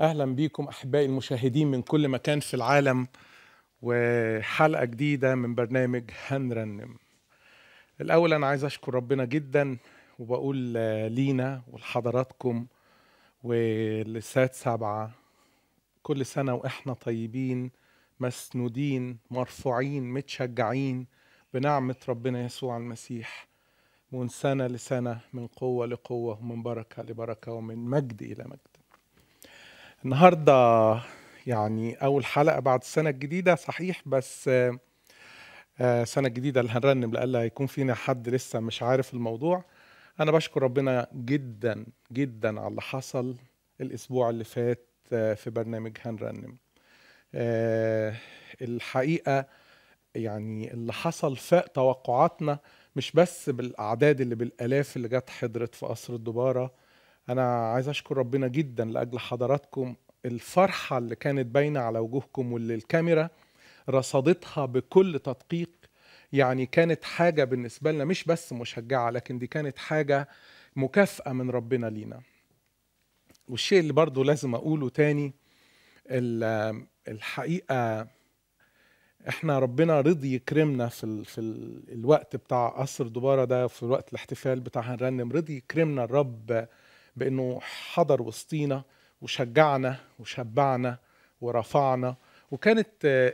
اهلا بيكم احبائي المشاهدين من كل مكان في العالم وحلقه جديده من برنامج هنرنم الاول انا عايز اشكر ربنا جدا وبقول لينا ولحضراتكم ولسات سبعه كل سنه واحنا طيبين مسنودين مرفوعين متشجعين بنعمه ربنا يسوع المسيح من سنه لسنه من قوه لقوه ومن بركه لبركه ومن مجد الى مجد النهارده يعني اول حلقه بعد السنه الجديده صحيح بس آه، سنه جديده اللي هنرنم لألا هيكون فينا حد لسه مش عارف الموضوع انا بشكر ربنا جدا جدا على اللي حصل الاسبوع اللي فات آه، في برنامج هنرنم آه، الحقيقه يعني اللي حصل فاق توقعاتنا مش بس بالاعداد اللي بالالاف اللي جت حضرت في قصر الدباره انا عايز اشكر ربنا جدا لاجل حضراتكم الفرحه اللي كانت باينه على وجوهكم واللي الكاميرا رصدتها بكل تدقيق يعني كانت حاجه بالنسبه لنا مش بس مشجعه لكن دي كانت حاجه مكافاه من ربنا لينا والشيء اللي برضو لازم اقوله تاني الحقيقه احنا ربنا رضي يكرمنا في ال في ال الوقت بتاع قصر دبارة ده في وقت الاحتفال بتاع هنرنم رضي يكرمنا الرب بانه حضر وسطينا وشجعنا وشبعنا ورفعنا وكانت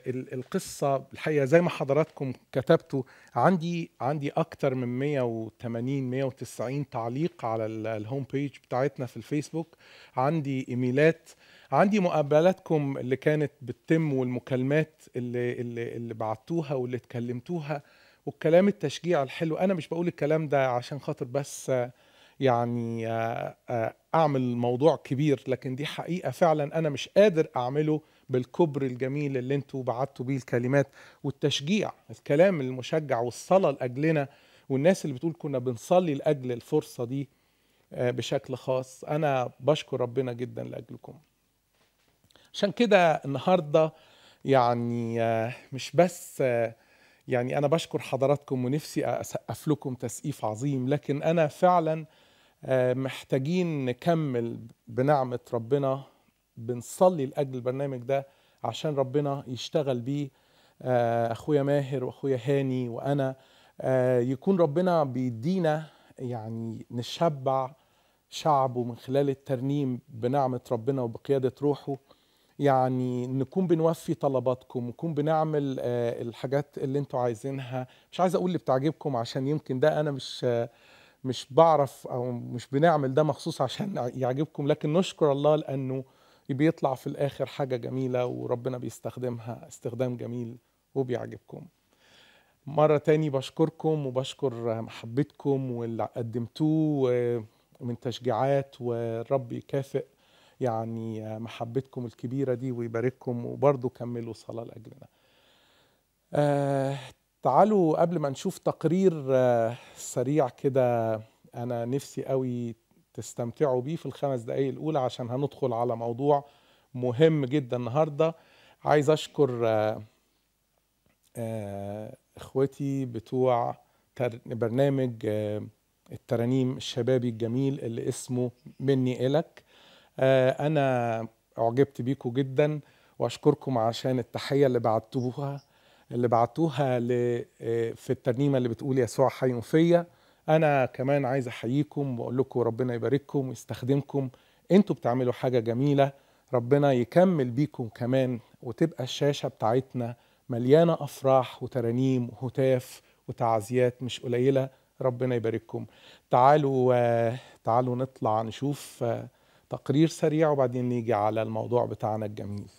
القصة الحقيقة زي ما حضراتكم كتبتوا عندي عندي أكتر من 180 190 تعليق على الهوم بيج بتاعتنا في الفيسبوك عندي إيميلات عندي مقابلاتكم اللي كانت بتتم والمكالمات اللي اللي اللي بعتوها واللي اتكلمتوها والكلام التشجيع الحلو انا مش بقول الكلام ده عشان خاطر بس يعني اعمل موضوع كبير لكن دي حقيقه فعلا انا مش قادر اعمله بالكبر الجميل اللي انتوا بعتوا بيه الكلمات والتشجيع الكلام المشجع والصلاه لاجلنا والناس اللي بتقول كنا بنصلي لاجل الفرصه دي بشكل خاص انا بشكر ربنا جدا لاجلكم عشان كده النهارده يعني مش بس يعني انا بشكر حضراتكم ونفسي اسقف لكم تسقيف عظيم لكن انا فعلا محتاجين نكمل بنعمه ربنا بنصلي لاجل البرنامج ده عشان ربنا يشتغل بيه اخويا ماهر واخويا هاني وانا يكون ربنا بيدينا يعني نشبع شعبه من خلال الترنيم بنعمه ربنا وبقياده روحه يعني نكون بنوفي طلباتكم نكون بنعمل الحاجات اللي انتوا عايزينها مش عايز اقول اللي بتعجبكم عشان يمكن ده انا مش مش بعرف او مش بنعمل ده مخصوص عشان يعجبكم لكن نشكر الله لانه بيطلع في الاخر حاجه جميله وربنا بيستخدمها استخدام جميل وبيعجبكم مرة تاني بشكركم وبشكر محبتكم واللي قدمتوه من تشجيعات والرب يكافئ يعني محبتكم الكبيرة دي ويبارككم وبرضه كملوا صلاة لأجلنا آه تعالوا قبل ما نشوف تقرير آه سريع كده أنا نفسي قوي تستمتعوا بيه في الخمس دقايق الأولى عشان هندخل على موضوع مهم جدا النهاردة عايز أشكر آه آه إخوتي بتوع برنامج آه الترانيم الشبابي الجميل اللي اسمه مني إلك انا اعجبت بيكم جدا واشكركم عشان التحيه اللي بعتوها اللي بعتوها في الترنيمه اللي بتقول يسوع حي فيا انا كمان عايز احييكم واقول لكم ربنا يبارككم ويستخدمكم انتوا بتعملوا حاجه جميله ربنا يكمل بيكم كمان وتبقى الشاشه بتاعتنا مليانه افراح وترانيم وهتاف وتعزيات مش قليله ربنا يبارككم تعالوا تعالوا نطلع نشوف تقرير سريع وبعدين نيجي على الموضوع بتاعنا الجميل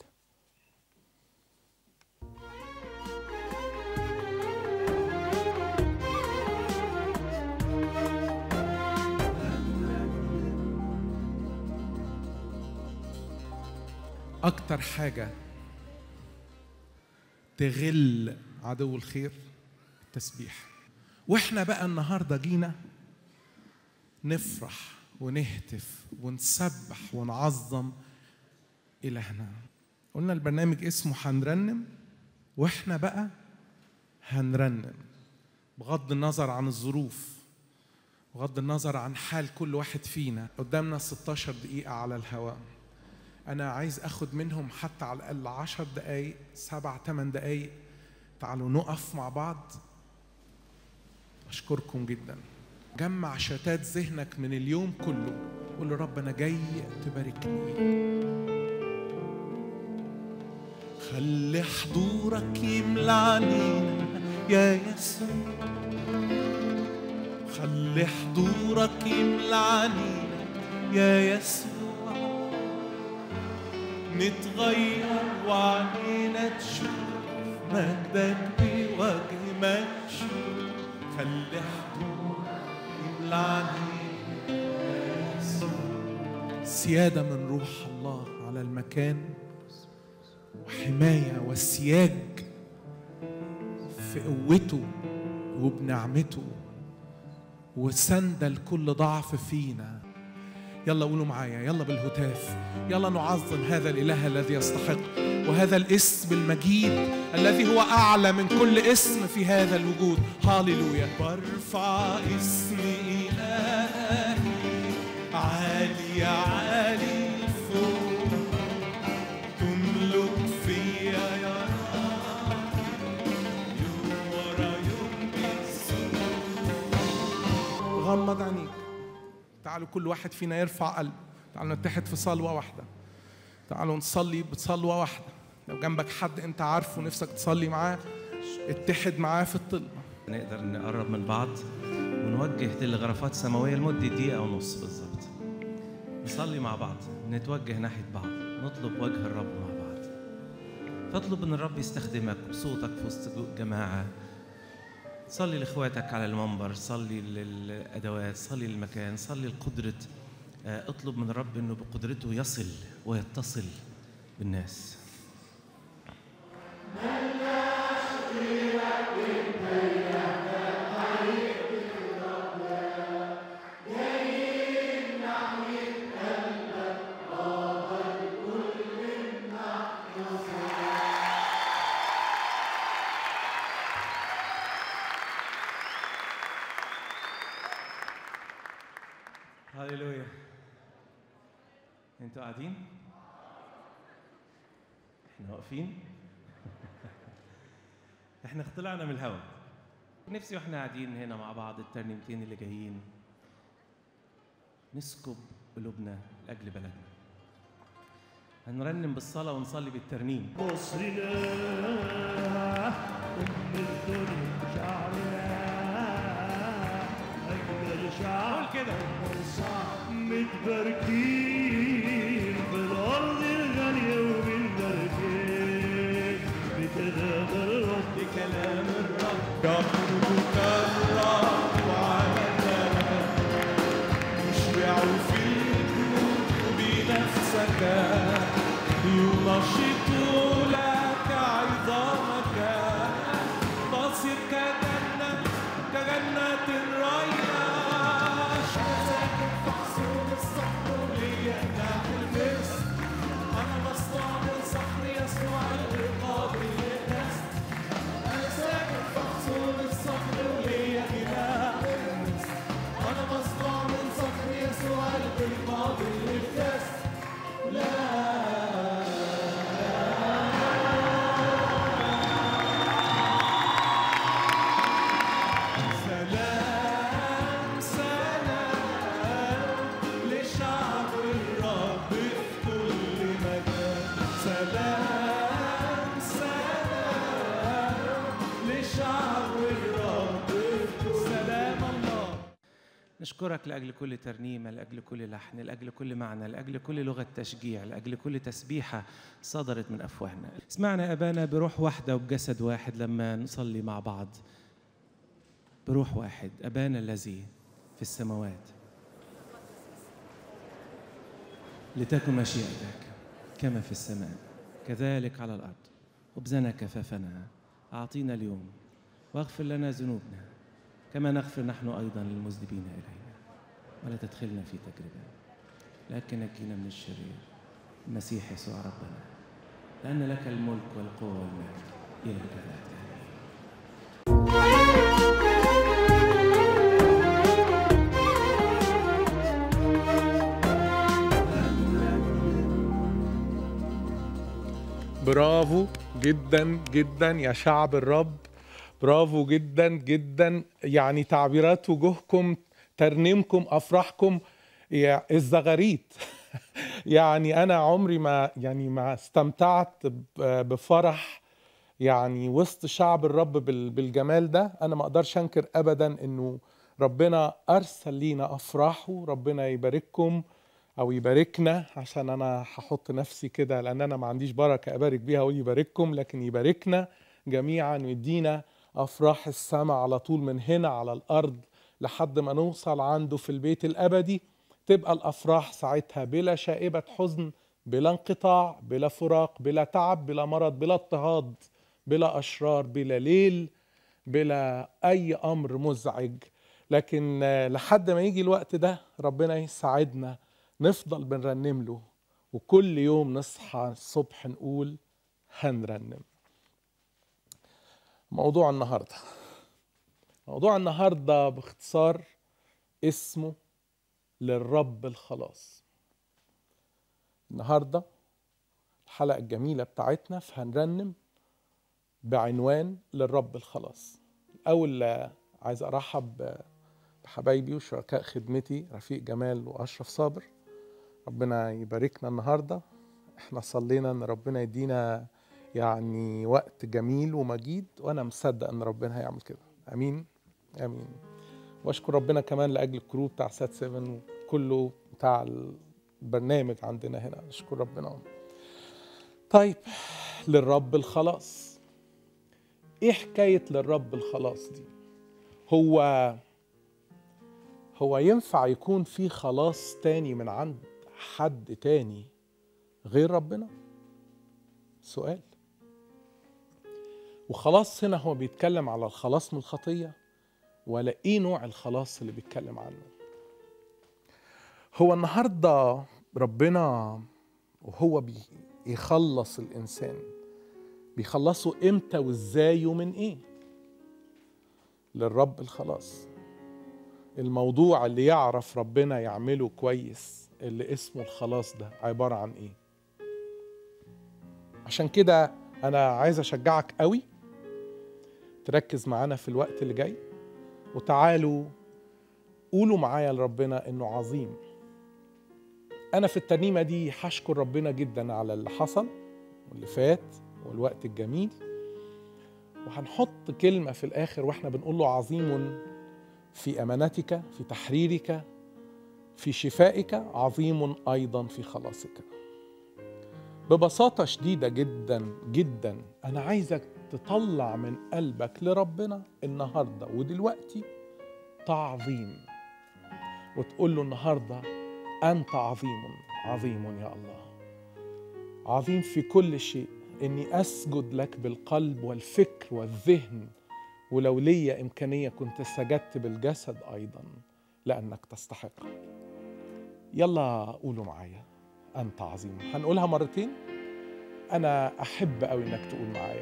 أكتر حاجة تغل عدو الخير التسبيح واحنا بقى النهارده جينا نفرح ونهتف ونسبح ونعظم إلهنا قلنا البرنامج اسمه هنرنم واحنا بقى هنرنم بغض النظر عن الظروف بغض النظر عن حال كل واحد فينا قدامنا 16 دقيقة على الهواء أنا عايز أخد منهم حتى على الأقل عشر دقايق سبع ثمان دقايق تعالوا نقف مع بعض أشكركم جدا جمع شتات ذهنك من اليوم كله قول له رب أنا جاي تباركني خلي حضورك يملى علينا يا يسوع خلي حضورك يملى علينا يا يسوع نتغير وعينينا تشوف مجدك بوجه مكشوف خلي حضورك يملى علينا يا يسوع سيادة من روح الله على المكان وحماية وسياج في قوته وبنعمته وسند لكل ضعف فينا يلا قولوا معايا يلا بالهتاف يلا نعظم هذا الاله الذي يستحق وهذا الاسم المجيد الذي هو اعلى من كل اسم في هذا الوجود هاليلويا برفع اسم الهي عالي عالي فوق تملك فيا يا رب يوم ورا يوم بتسوق غمض عينيك تعالوا كل واحد فينا يرفع قلب تعالوا نتحد في صلوة واحدة تعالوا نصلي بصلوة واحدة لو جنبك حد انت عارفه نفسك تصلي معاه اتحد معاه في الطلبة نقدر نقرب من بعض ونوجه للغرفات السماوية لمدة دقيقة ونص بالظبط نصلي مع بعض نتوجه ناحية بعض نطلب وجه الرب مع بعض فاطلب ان الرب يستخدمك بصوتك في وسط جماعة صلي لاخواتك على المنبر صلي للادوات صلي للمكان صلي لقدرة آه، اطلب من الرب انه بقدرته يصل ويتصل بالناس هللويا انتوا قاعدين احنا واقفين احنا طلعنا من الهواء نفسي واحنا قاعدين هنا مع بعض الترنيمتين اللي جايين نسكب قلوبنا لاجل بلدنا هنرنم بالصلاه ونصلي بالترنيم مصرنا أم الدنيا شعرنا أجمل شعب قول كده متباركين في الأرض الغالية وبالبركات بكلام الرب بكلام الرب جبرك الرب وعملنا يشبع في الجود بنفسك ينشط لك عظامك تصير كجنة كجنة الريا ساكن في حصون الصخر ليمنع المسك أنا مصنوع من صخر يسوع القابل للنسل أنا ساكن في حصون الصخر وليا جناح أنا مصنوع من صخر يسوع القابل للكسر سلام سلام لشعب الرب في كل مكان سلام سلام لشعب الرب في كل سلام الله نشكرك لاجل كل ترنيمه لاجل كل لحن لاجل كل معنى لاجل كل لغه تشجيع لاجل كل تسبيحه صدرت من افواهنا اسمعنا يا ابانا بروح واحده وبجسد واحد لما نصلي مع بعض بروح واحد ابانا الذي في السماوات لتكن مشيئتك كما في السماء كذلك على الارض خبزنا كفافنا اعطينا اليوم واغفر لنا ذنوبنا كما نغفر نحن ايضا للمذنبين الينا ولا تدخلنا في تجربه لكن نجينا من الشرير المسيح يسوع ربنا لان لك الملك والقوه والمجد الى الابد آمين. برافو جدا جدا يا شعب الرب برافو جدا جدا يعني تعبيرات وجوهكم ترنيمكم افراحكم يا الزغاريت يعني انا عمري ما يعني ما استمتعت ب- بفرح يعني وسط شعب الرب بال- بالجمال ده انا ما اقدرش انكر ابدا انه ربنا ارسل لينا افراحه ربنا يبارككم او يباركنا عشان انا هحط نفسي كده لان انا ما عنديش بركه ابارك بيها اقول يبارككم لكن يباركنا جميعا ويدينا افراح السماء على طول من هنا على الارض لحد ما نوصل عنده في البيت الابدي تبقى الافراح ساعتها بلا شائبه حزن بلا انقطاع بلا فراق بلا تعب بلا مرض بلا اضطهاد بلا اشرار بلا ليل بلا اي امر مزعج لكن آه، لحد ما يجي الوقت ده ربنا يساعدنا نفضل بنرنم له وكل يوم نصحى الصبح نقول هنرنم موضوع النهارده موضوع النهارده باختصار اسمه للرب الخلاص النهارده الحلقه الجميله بتاعتنا فهنرنم بعنوان للرب الخلاص اول آه، عايز ارحب آه، بحبايبي وشركاء خدمتي رفيق جمال واشرف صابر ربنا يباركنا النهارده احنا صلينا ان ربنا يدينا يعني وقت جميل ومجيد وانا مصدق ان ربنا هيعمل كده امين امين واشكر ربنا كمان لاجل الكرو بتاع سات 7 وكله بتاع البرنامج عندنا هنا نشكر ربنا طيب للرب الخلاص ايه حكايه للرب الخلاص دي هو هو ينفع يكون في خلاص تاني من عند حد تاني غير ربنا سؤال وخلاص هنا هو بيتكلم على الخلاص من الخطية ولا ايه نوع الخلاص اللي بيتكلم عنه هو النهاردة ربنا وهو بيخلص الإنسان بيخلصه امتى وازاي ومن ايه للرب الخلاص الموضوع اللي يعرف ربنا يعمله كويس اللي اسمه الخلاص ده عبارة عن ايه عشان كده انا عايز اشجعك قوي تركز معانا في الوقت اللي جاي وتعالوا قولوا معايا لربنا انه عظيم انا في الترنيمة دي هشكر ربنا جدا على اللي حصل واللي فات والوقت الجميل وهنحط كلمة في الآخر واحنا بنقول له عظيم في امانتك في تحريرك في شفائك عظيم ايضا في خلاصك ببساطه شديده جدا جدا انا عايزك تطلع من قلبك لربنا النهارده ودلوقتي تعظيم وتقول له النهارده انت عظيم عظيم يا الله عظيم في كل شيء اني اسجد لك بالقلب والفكر والذهن ولو ليا إمكانية كنت سجدت بالجسد أيضا لأنك تستحق يلا قولوا معايا أنت عظيم هنقولها مرتين أنا أحب أوي إنك تقول معايا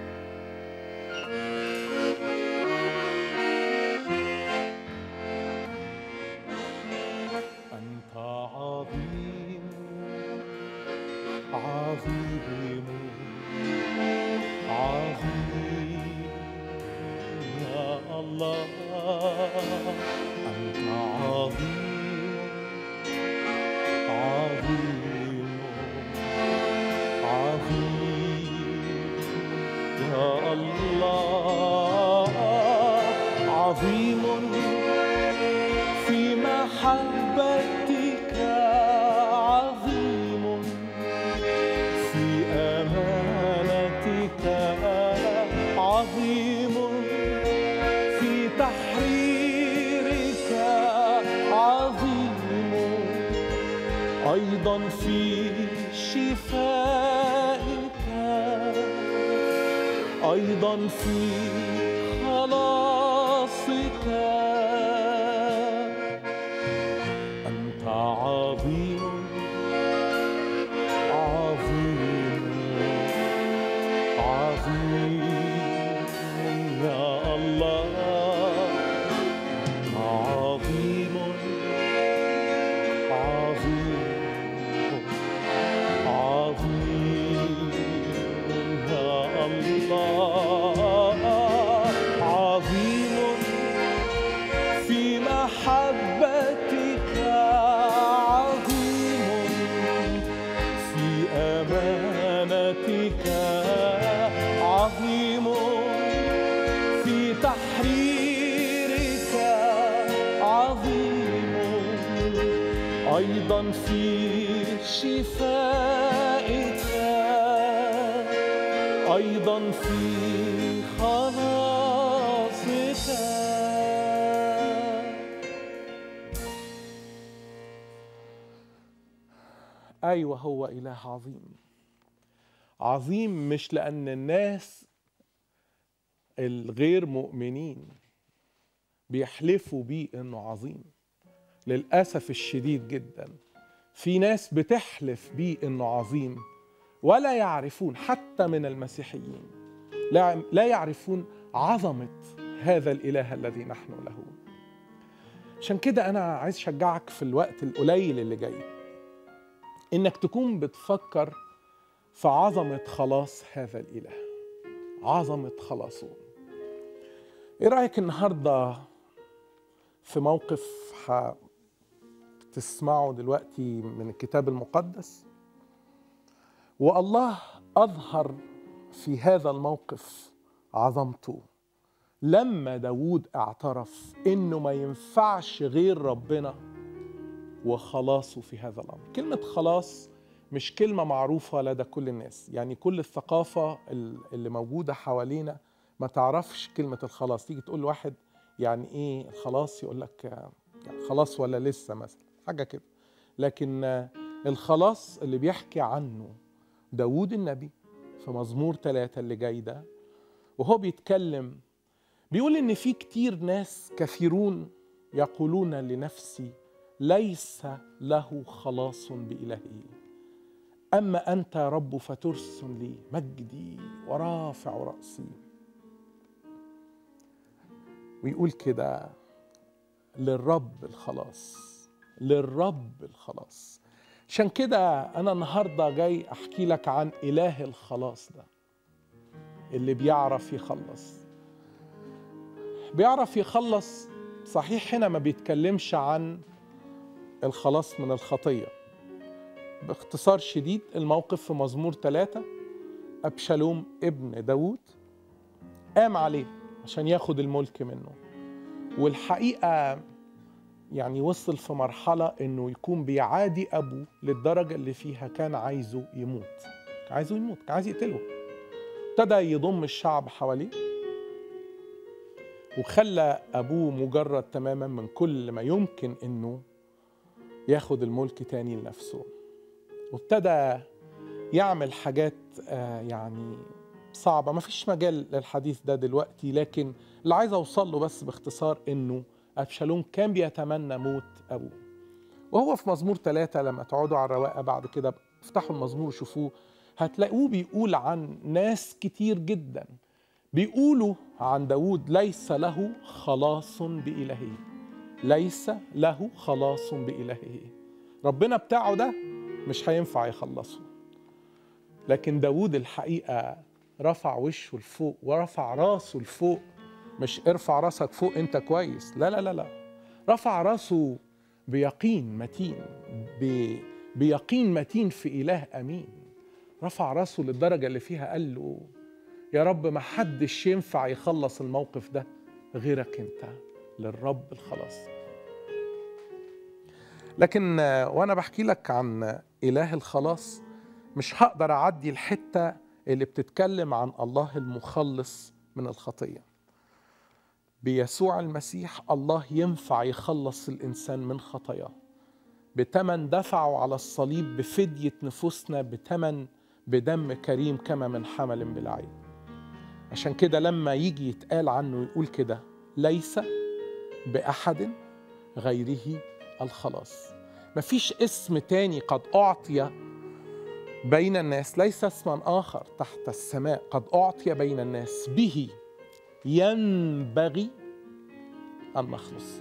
أنت عظيم عظيم عظيم يا الله أنت عظيم عظيم عظيم يا الله عظيم في محبتك عظيم في أمانتك عظيم في تحريرك عظيم أيضا في شفائك أيضا في خلاصك أنت عظيم عظيم عظيم يا الله عظيم عظيم عظيم محبتك عظيم في أمانتك عظيم في تحريرك عظيم أيضا في شفائك أيضا في خلاصك أيوة هو إله عظيم عظيم مش لأن الناس الغير مؤمنين بيحلفوا بيه إنه عظيم للأسف الشديد جدا في ناس بتحلف بيه إنه عظيم ولا يعرفون حتى من المسيحيين لا لا يعرفون عظمة هذا الإله الذي نحن له عشان كده أنا عايز أشجعك في الوقت القليل اللي جاي إنك تكون بتفكر في عظمة خلاص هذا الإله عظمة خلاصه إيه رأيك النهاردة في موقف هتسمعه دلوقتي من الكتاب المقدس والله أظهر في هذا الموقف عظمته لما داود اعترف انه ما ينفعش غير ربنا وخلاصه في هذا الامر كلمه خلاص مش كلمه معروفه لدى كل الناس يعني كل الثقافه اللي موجوده حوالينا ما تعرفش كلمه الخلاص تيجي تقول لواحد يعني ايه الخلاص يقول لك يعني خلاص ولا لسه مثلا حاجه كده لكن الخلاص اللي بيحكي عنه داود النبي في مزمور ثلاثة اللي جاي ده وهو بيتكلم بيقول ان في كتير ناس كثيرون يقولون لنفسي ليس له خلاص بإلهه أما أنت يا رب فترسل لي مجدي ورافع رأسي ويقول كده للرب الخلاص للرب الخلاص عشان كده أنا النهاردة جاي أحكي لك عن إله الخلاص ده اللي بيعرف يخلص بيعرف يخلص صحيح هنا ما بيتكلمش عن الخلاص من الخطية باختصار شديد الموقف في مزمور ثلاثة أبشالوم ابن داود قام عليه عشان ياخد الملك منه والحقيقة يعني وصل في مرحلة انه يكون بيعادي ابوه للدرجة اللي فيها كان عايزه يموت كان عايزه يموت كان عايز يقتله ابتدى يضم الشعب حواليه وخلى ابوه مجرد تماما من كل ما يمكن انه ياخد الملك تاني لنفسه وابتدى يعمل حاجات آه يعني صعبة ما فيش مجال للحديث ده دلوقتي لكن اللي عايز اوصل له بس باختصار انه أبشالوم كان بيتمنى موت أبوه وهو في مزمور ثلاثة لما تقعدوا على الرواقة بعد كده افتحوا المزمور وشوفوه هتلاقوه بيقول عن ناس كتير جدا بيقولوا عن داود ليس له خلاص بإلهه ليس له خلاص بإلهه ربنا بتاعه ده مش هينفع يخلصه لكن داود الحقيقة رفع وشه لفوق ورفع راسه لفوق مش ارفع راسك فوق انت كويس لا لا لا لا رفع راسه بيقين متين ب... بيقين متين في اله امين رفع راسه للدرجه اللي فيها قال له يا رب ما حدش ينفع يخلص الموقف ده غيرك انت للرب الخلاص لكن وانا بحكي لك عن اله الخلاص مش هقدر اعدي الحته اللي بتتكلم عن الله المخلص من الخطيه بيسوع المسيح الله ينفع يخلص الانسان من خطاياه بتمن دفعه على الصليب بفديه نفوسنا بتمن بدم كريم كما من حمل بالعين عشان كده لما يجي يتقال عنه يقول كده ليس باحد غيره الخلاص مفيش اسم تاني قد اعطي بين الناس ليس اسما اخر تحت السماء قد اعطي بين الناس به ينبغي أن نخلص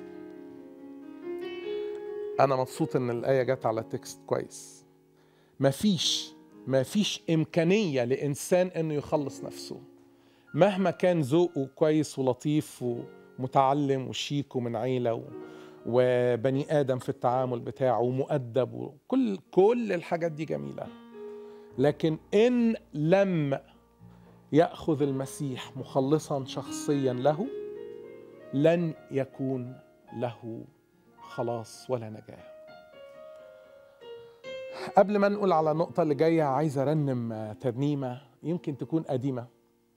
أنا مبسوط إن الآية جت على تكست كويس مفيش مفيش إمكانية لإنسان إنه يخلص نفسه مهما كان ذوقه كويس ولطيف ومتعلم وشيك ومن عيلة و... وبني ادم في التعامل بتاعه ومؤدب وكل كل الحاجات دي جميله لكن ان لم ياخذ المسيح مخلصا شخصيا له لن يكون له خلاص ولا نجاه قبل ما نقول على النقطة اللي جاية عايز أرنم آه، ترنيمة يمكن تكون قديمة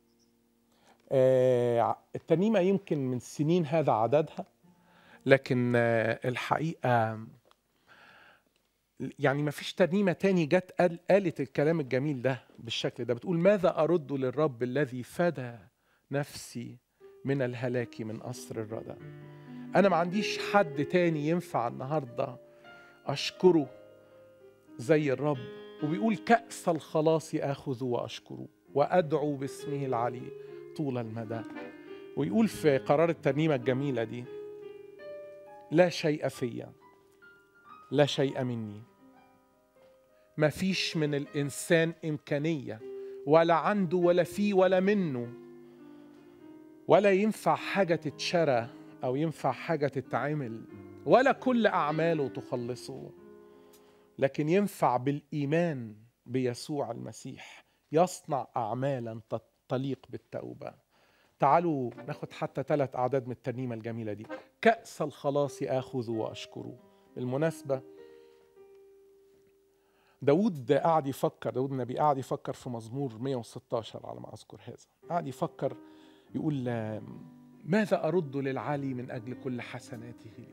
آه، الترنيمة يمكن من سنين هذا عددها لكن آه، الحقيقة يعني ما فيش ترنيمة تاني جت قال قالت الكلام الجميل ده بالشكل ده بتقول ماذا أرد للرب الذي فدى نفسي من الهلاك من قصر الردى أنا ما عنديش حد تاني ينفع النهاردة أشكره زي الرب وبيقول كأس الخلاص آخذ وأشكره وأدعو باسمه العلي طول المدى ويقول في قرار الترنيمة الجميلة دي لا شيء فيا لا شيء مني ما فيش من الإنسان إمكانية ولا عنده ولا فيه ولا منه ولا ينفع حاجة تتشرى أو ينفع حاجة تتعمل ولا كل أعماله تخلصه لكن ينفع بالإيمان بيسوع المسيح يصنع أعمالا تليق بالتوبة تعالوا ناخد حتى ثلاث أعداد من الترنيمة الجميلة دي كأس الخلاص آخذ وأشكره بالمناسبة داود قاعد يفكر داود النبي قاعد يفكر في مزمور 116 على ما أذكر هذا قاعد يفكر يقول ماذا أرد للعالي من أجل كل حسناته لي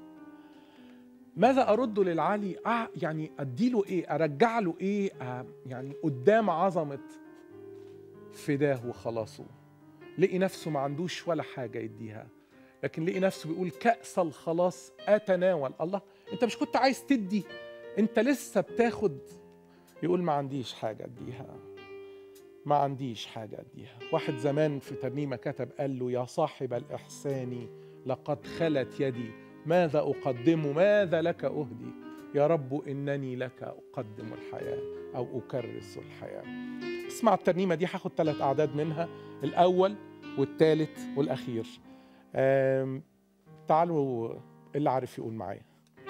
ماذا أرد للعالي آه يعني أديله إيه أرجع له إيه آه يعني قدام عظمة فداه وخلاصه لقي نفسه ما عندوش ولا حاجة يديها لكن لقي نفسه بيقول كأس الخلاص أتناول الله أنت مش كنت عايز تدي أنت لسه بتاخد يقول ما عنديش حاجة أديها ما عنديش حاجة أديها واحد زمان في ترنيمة كتب قال له يا صاحب الإحسان لقد خلت يدي ماذا أقدم ماذا لك أهدي يا رب إنني لك أقدم الحياة أو أكرس الحياة اسمع الترنيمة دي هاخد ثلاث أعداد منها الأول والثالث والأخير آم، تعالوا اللي عارف يقول معايا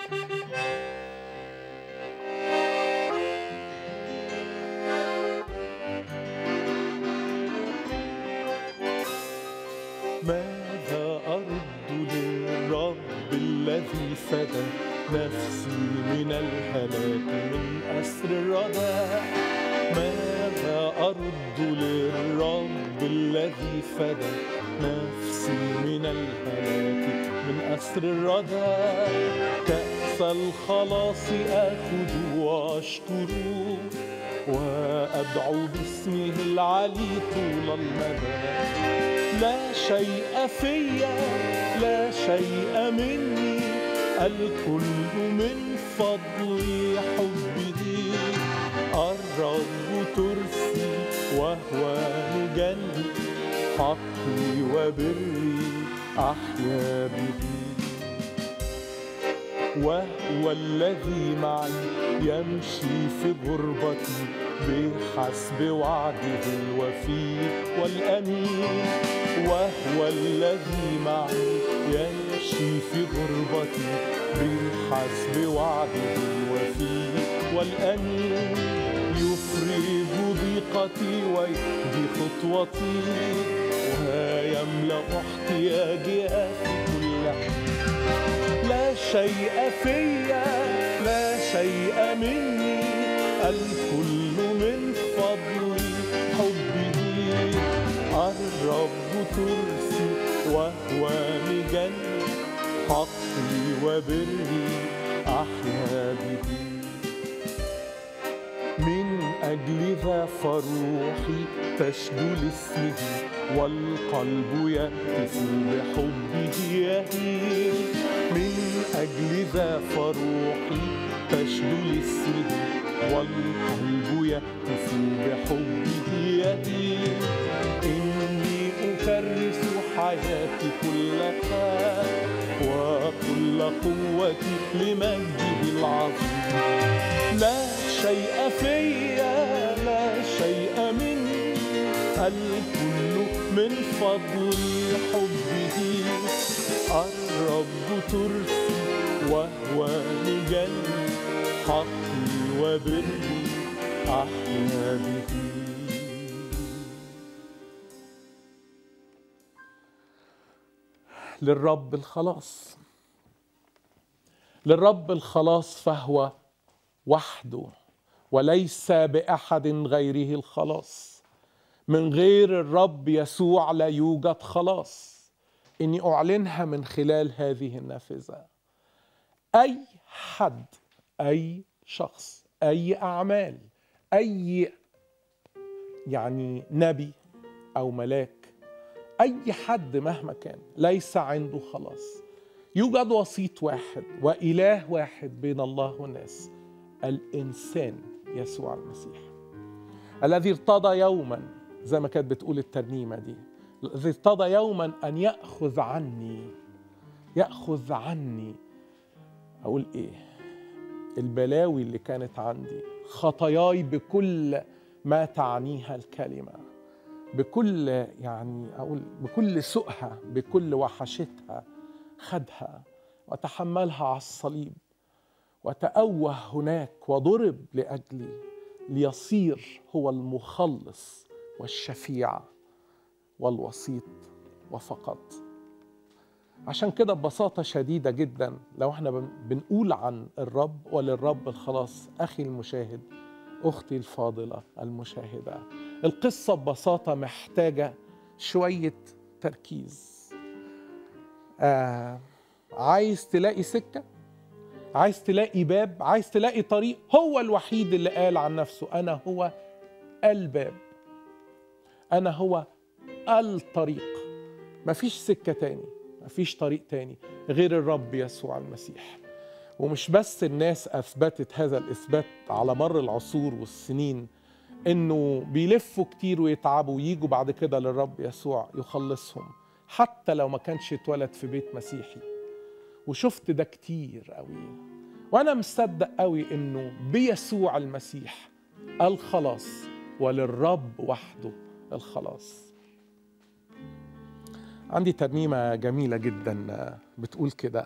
ماذا أرد للرب الذي فدى نفسي من الهلاك من أسر الردى ماذا أرد للرب الذي فدى نفسي من الهلاك من أسر الردى كأس الخلاص آخذ وأشكره وأدعو باسمه العلي طول المدى لا شيء فيا لا شيء مني الكل من فضل حبه الرب ترسي وهو مجلي حقي وبري أحيا به وهو الذي معي يمشي في غربتي بحسب وعده الوفي والأمين وهو الذي معي يمشي في غربتي بحسب وعده الوفي والأمين يفرج ضيقتي ويهدي خطوتي ويملأ احتياجها في كل حين لا شيء فيا لا شيء مني الكل من فضل حبه الرب ترسي وهو مجن حقي وبري أحيا به من أجل ذا فروحي تشدو لاسمه والقلب يهتف بحبه يهيم من أجل ذا فروحي تشدو لاسمه والقلب يهتف بحبه يهيم إني أكرس حياتي كلها وكل قوتي لمجده العظيم لا شيء فيا لا شيء مني الكل من فضل حبه الرب ترسي حقي وبري أحيا به للرب الخلاص للرب الخلاص فهو وحده وليس باحد غيره الخلاص من غير الرب يسوع لا يوجد خلاص اني اعلنها من خلال هذه النافذه اي حد اي شخص اي اعمال اي يعني نبي او ملاك اي حد مهما كان ليس عنده خلاص يوجد وسيط واحد واله واحد بين الله والناس الانسان يسوع المسيح الذي ارتضى يوما زي ما كانت بتقول الترنيمه دي الذي ارتضى يوما ان ياخذ عني ياخذ عني اقول ايه البلاوي اللي كانت عندي خطاياي بكل ما تعنيها الكلمه بكل يعني اقول بكل سوءها بكل وحشتها خدها وتحملها على الصليب وتأوه هناك وضرب لاجلي ليصير هو المخلص والشفيع والوسيط وفقط عشان كده ببساطة شديدة جدا لو احنا بن- بنقول عن الرب وللرب الخلاص أخي المشاهد أختي الفاضلة المشاهدة القصة ببساطة محتاجة شوية تركيز آه عايز تلاقي سكة عايز تلاقي باب عايز تلاقي طريق هو الوحيد اللي قال عن نفسه أنا هو الباب أنا هو الطريق مفيش سكة تاني مفيش طريق تاني غير الرب يسوع المسيح ومش بس الناس أثبتت هذا الإثبات على مر العصور والسنين إنه بيلفوا كتير ويتعبوا ويجوا بعد كده للرب يسوع يخلصهم حتى لو ما كانش اتولد في بيت مسيحي وشفت ده كتير قوي وانا مصدق قوي انه بيسوع المسيح الخلاص وللرب وحده الخلاص عندي ترنيمه جميله جدا بتقول كده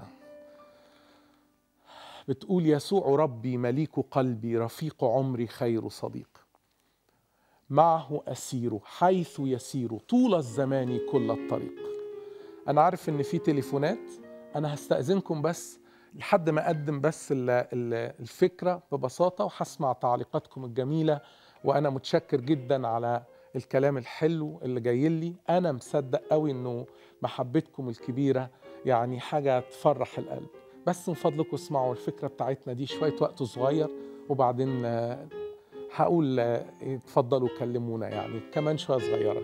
بتقول يسوع ربي مليك قلبي رفيق عمري خير صديق معه اسير حيث يسير طول الزمان كل الطريق انا عارف ان في تليفونات انا هستاذنكم بس لحد ما اقدم بس ال- ال- الفكره ببساطه وهسمع تعليقاتكم الجميله وانا متشكر جدا على الكلام الحلو اللي جاي لي انا مصدق قوي انه محبتكم الكبيره يعني حاجه تفرح القلب بس من فضلكم اسمعوا الفكره بتاعتنا دي شويه وقت صغير وبعدين آه، هقول آه، اتفضلوا كلمونا يعني كمان شويه صغيره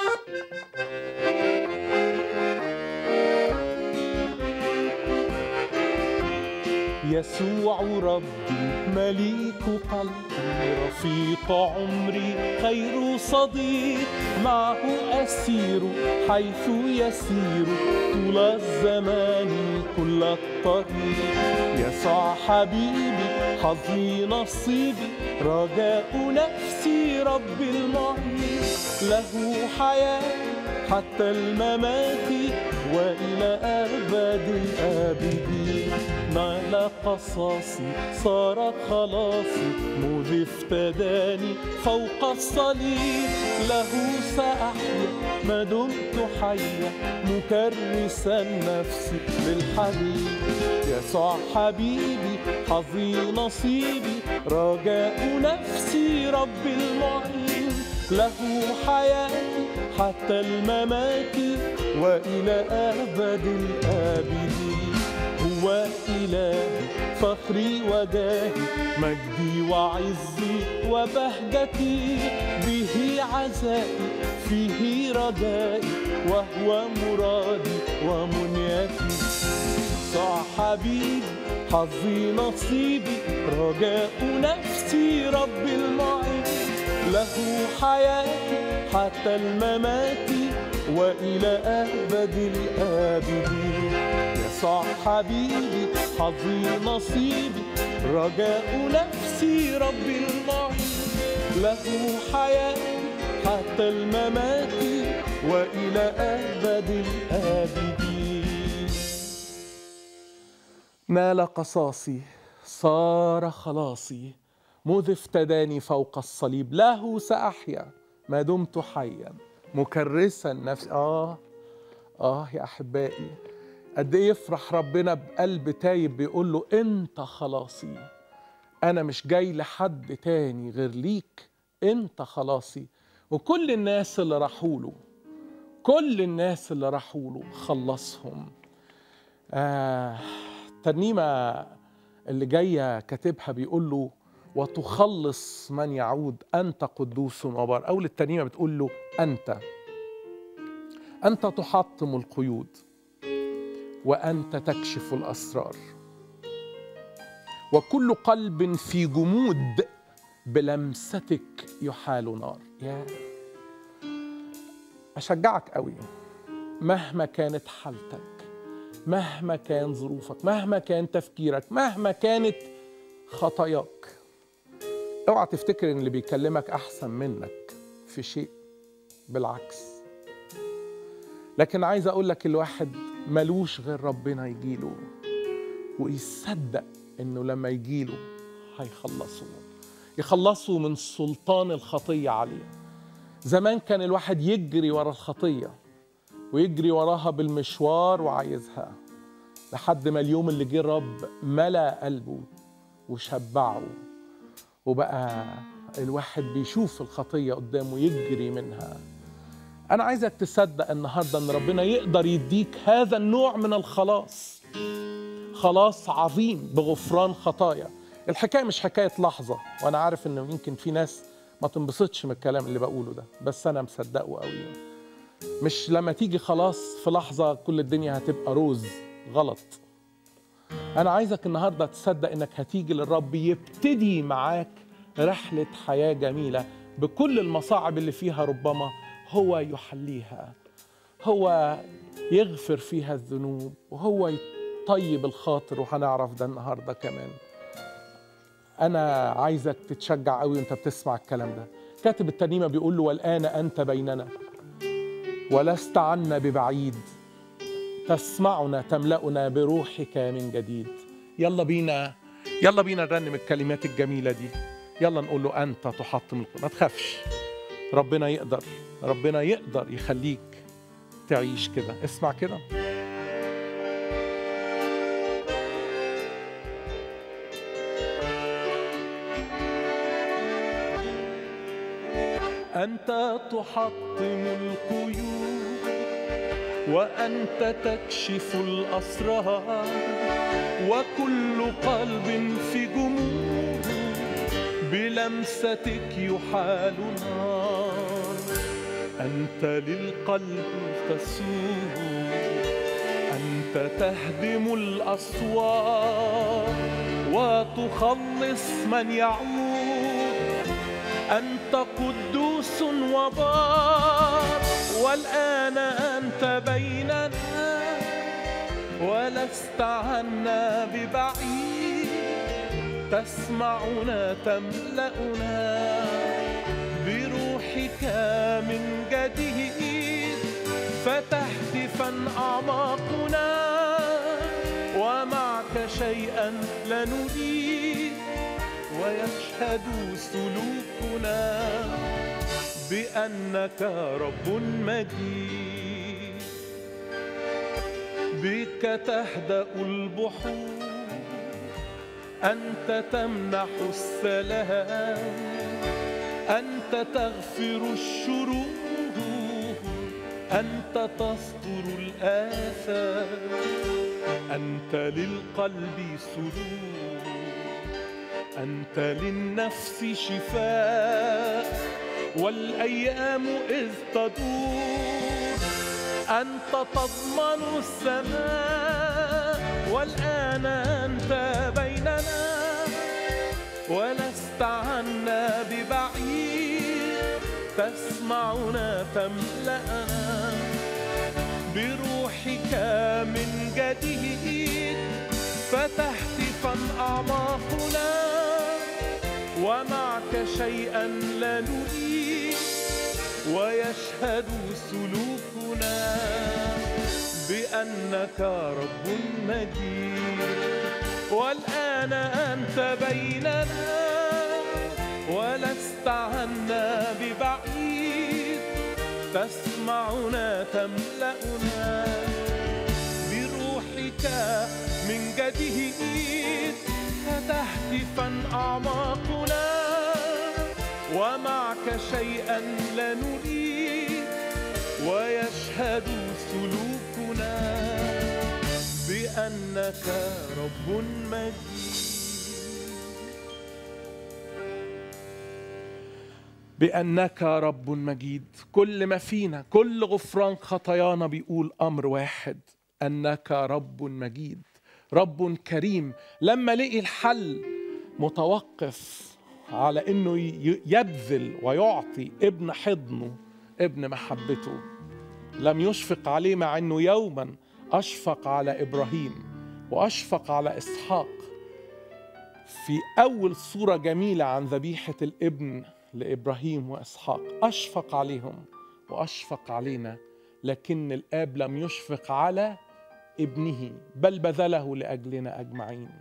يسوع ربي مليك قلبي رفيق عمري خير صديق معه أسير حيث يسير طول الزمان كل الطريق يسوع حبيبي حظي نصيبي رجاء نفسي رب المعين له حياة حتى الممات وإلى أبد الآبدين نال قصاصي صار خلاصي مذ افتداني فوق الصليب له سأحيا ما دمت حيا مكرسا نفسي للحبيب يسوع حبيبي حظي نصيبي رجاء نفسي رب المعين له حياتي حتى الممات وإلى أبد الآبدين هو إلهي فخري وجاهي مجدي وعزي وبهجتي به عزائي فيه رجائي وهو مرادي ومنيتي صح حبيبي حظي نصيبي رجاء نفسي رب المعين له حياتي حتى الممات وإلى أبد الآبدين يسوع حبيبي حظي نصيبي رجاء نفسي رب المعين له حياتي حتى الممات وإلى أبد الآبدين نال قصاصي صار خلاصي مذ افتداني فوق الصليب له سأحيا ما دمت حيا مكرسا نفسي آه آه يا أحبائي قد إيه يفرح ربنا بقلب تايب بيقول له أنت خلاصي أنا مش جاي لحد تاني غير ليك أنت خلاصي وكل الناس اللي راحوا له كل الناس اللي راحوا له خلصهم آه ترنيمة اللي جاية كاتبها بيقول له وتخلص من يعود أنت قدوس وبار أول الترنيمة بتقول له أنت أنت تحطم القيود وأنت تكشف الأسرار وكل قلب في جمود بلمستك يحال نار يا أشجعك قوي مهما كانت حالتك مهما كان ظروفك مهما كان تفكيرك مهما كانت خطاياك اوعى تفتكر ان اللي بيكلمك احسن منك في شيء بالعكس لكن عايز اقول لك الواحد ملوش غير ربنا يجيله ويصدق انه لما يجيله هيخلصه يخلصه من سلطان الخطيه عليه زمان كان الواحد يجري ورا الخطيه ويجري وراها بالمشوار وعايزها لحد ما اليوم اللي جه الرب ملا قلبه وشبعه وبقى الواحد بيشوف الخطية قدامه يجري منها أنا عايزك تصدق النهاردة أن ربنا يقدر يديك هذا النوع من الخلاص خلاص عظيم بغفران خطايا الحكاية مش حكاية لحظة وأنا عارف أنه يمكن في ناس ما تنبسطش من الكلام اللي بقوله ده بس أنا مصدقه قوي مش لما تيجي خلاص في لحظة كل الدنيا هتبقى روز غلط أنا عايزك النهاردة تصدق إنك هتيجي للرب يبتدي معاك رحلة حياة جميلة بكل المصاعب اللي فيها ربما هو يحليها هو يغفر فيها الذنوب وهو يطيب الخاطر وهنعرف ده النهاردة كمان أنا عايزك تتشجع قوي وأنت بتسمع الكلام ده كاتب الترنيمة بيقول له والآن أنت بيننا ولست عنا ببعيد تسمعنا تملأنا بروحك من جديد يلا بينا يلا بينا نرنم الكلمات الجميلة دي يلا نقول له أنت تحطم القلوب ما تخافش ربنا يقدر ربنا يقدر يخليك تعيش كده اسمع كده أنت تحطم القيود وأنت تكشف الأسرار وكل قلب في جمود بلمستك يحال نار أنت للقلب تسوق أنت تهدم الأسوار وتخلص من يعود أنت قدوس وبار والآن أنت بيننا ولست عنا ببعيد تسمعنا تملأنا بروحك من جديد فتهتفا أعماقنا ومعك شيئا لا نريد ويشهد سلوكنا بأنك رب مجيد بك تهدأ البحور أنت تمنح السلام أنت تغفر الشرور أنت تستر الآثام أنت للقلب سرور أنت للنفس شفاء والأيام إذ تدور أنت تضمن السماء والآن أنت بيننا ولست عنا ببعيد تسمعنا تملأنا بروحك من جديد فتهتفا أعماقنا ومعك شيئا لا نريد ويشهد سلوكنا بأنك رب مجيد والآن أنت بيننا ولست عنا ببعيد تسمعنا تملأنا بروحك من جديد فتهتفا أعماقنا ومعك شيئا لا نريد ويشهد سلوكنا بأنك رب مجيد بأنك رب مجيد كل ما فينا كل غفران خطايانا بيقول أمر واحد أنك رب مجيد رب كريم لما لقي الحل متوقف على انه ي- يبذل ويعطي ابن حضنه ابن محبته لم يشفق عليه مع انه يوما اشفق على ابراهيم واشفق على اسحاق في اول صوره جميله عن ذبيحه الابن لابراهيم واسحاق اشفق عليهم واشفق علينا لكن الاب لم يشفق على ابنه بل بذله لاجلنا اجمعين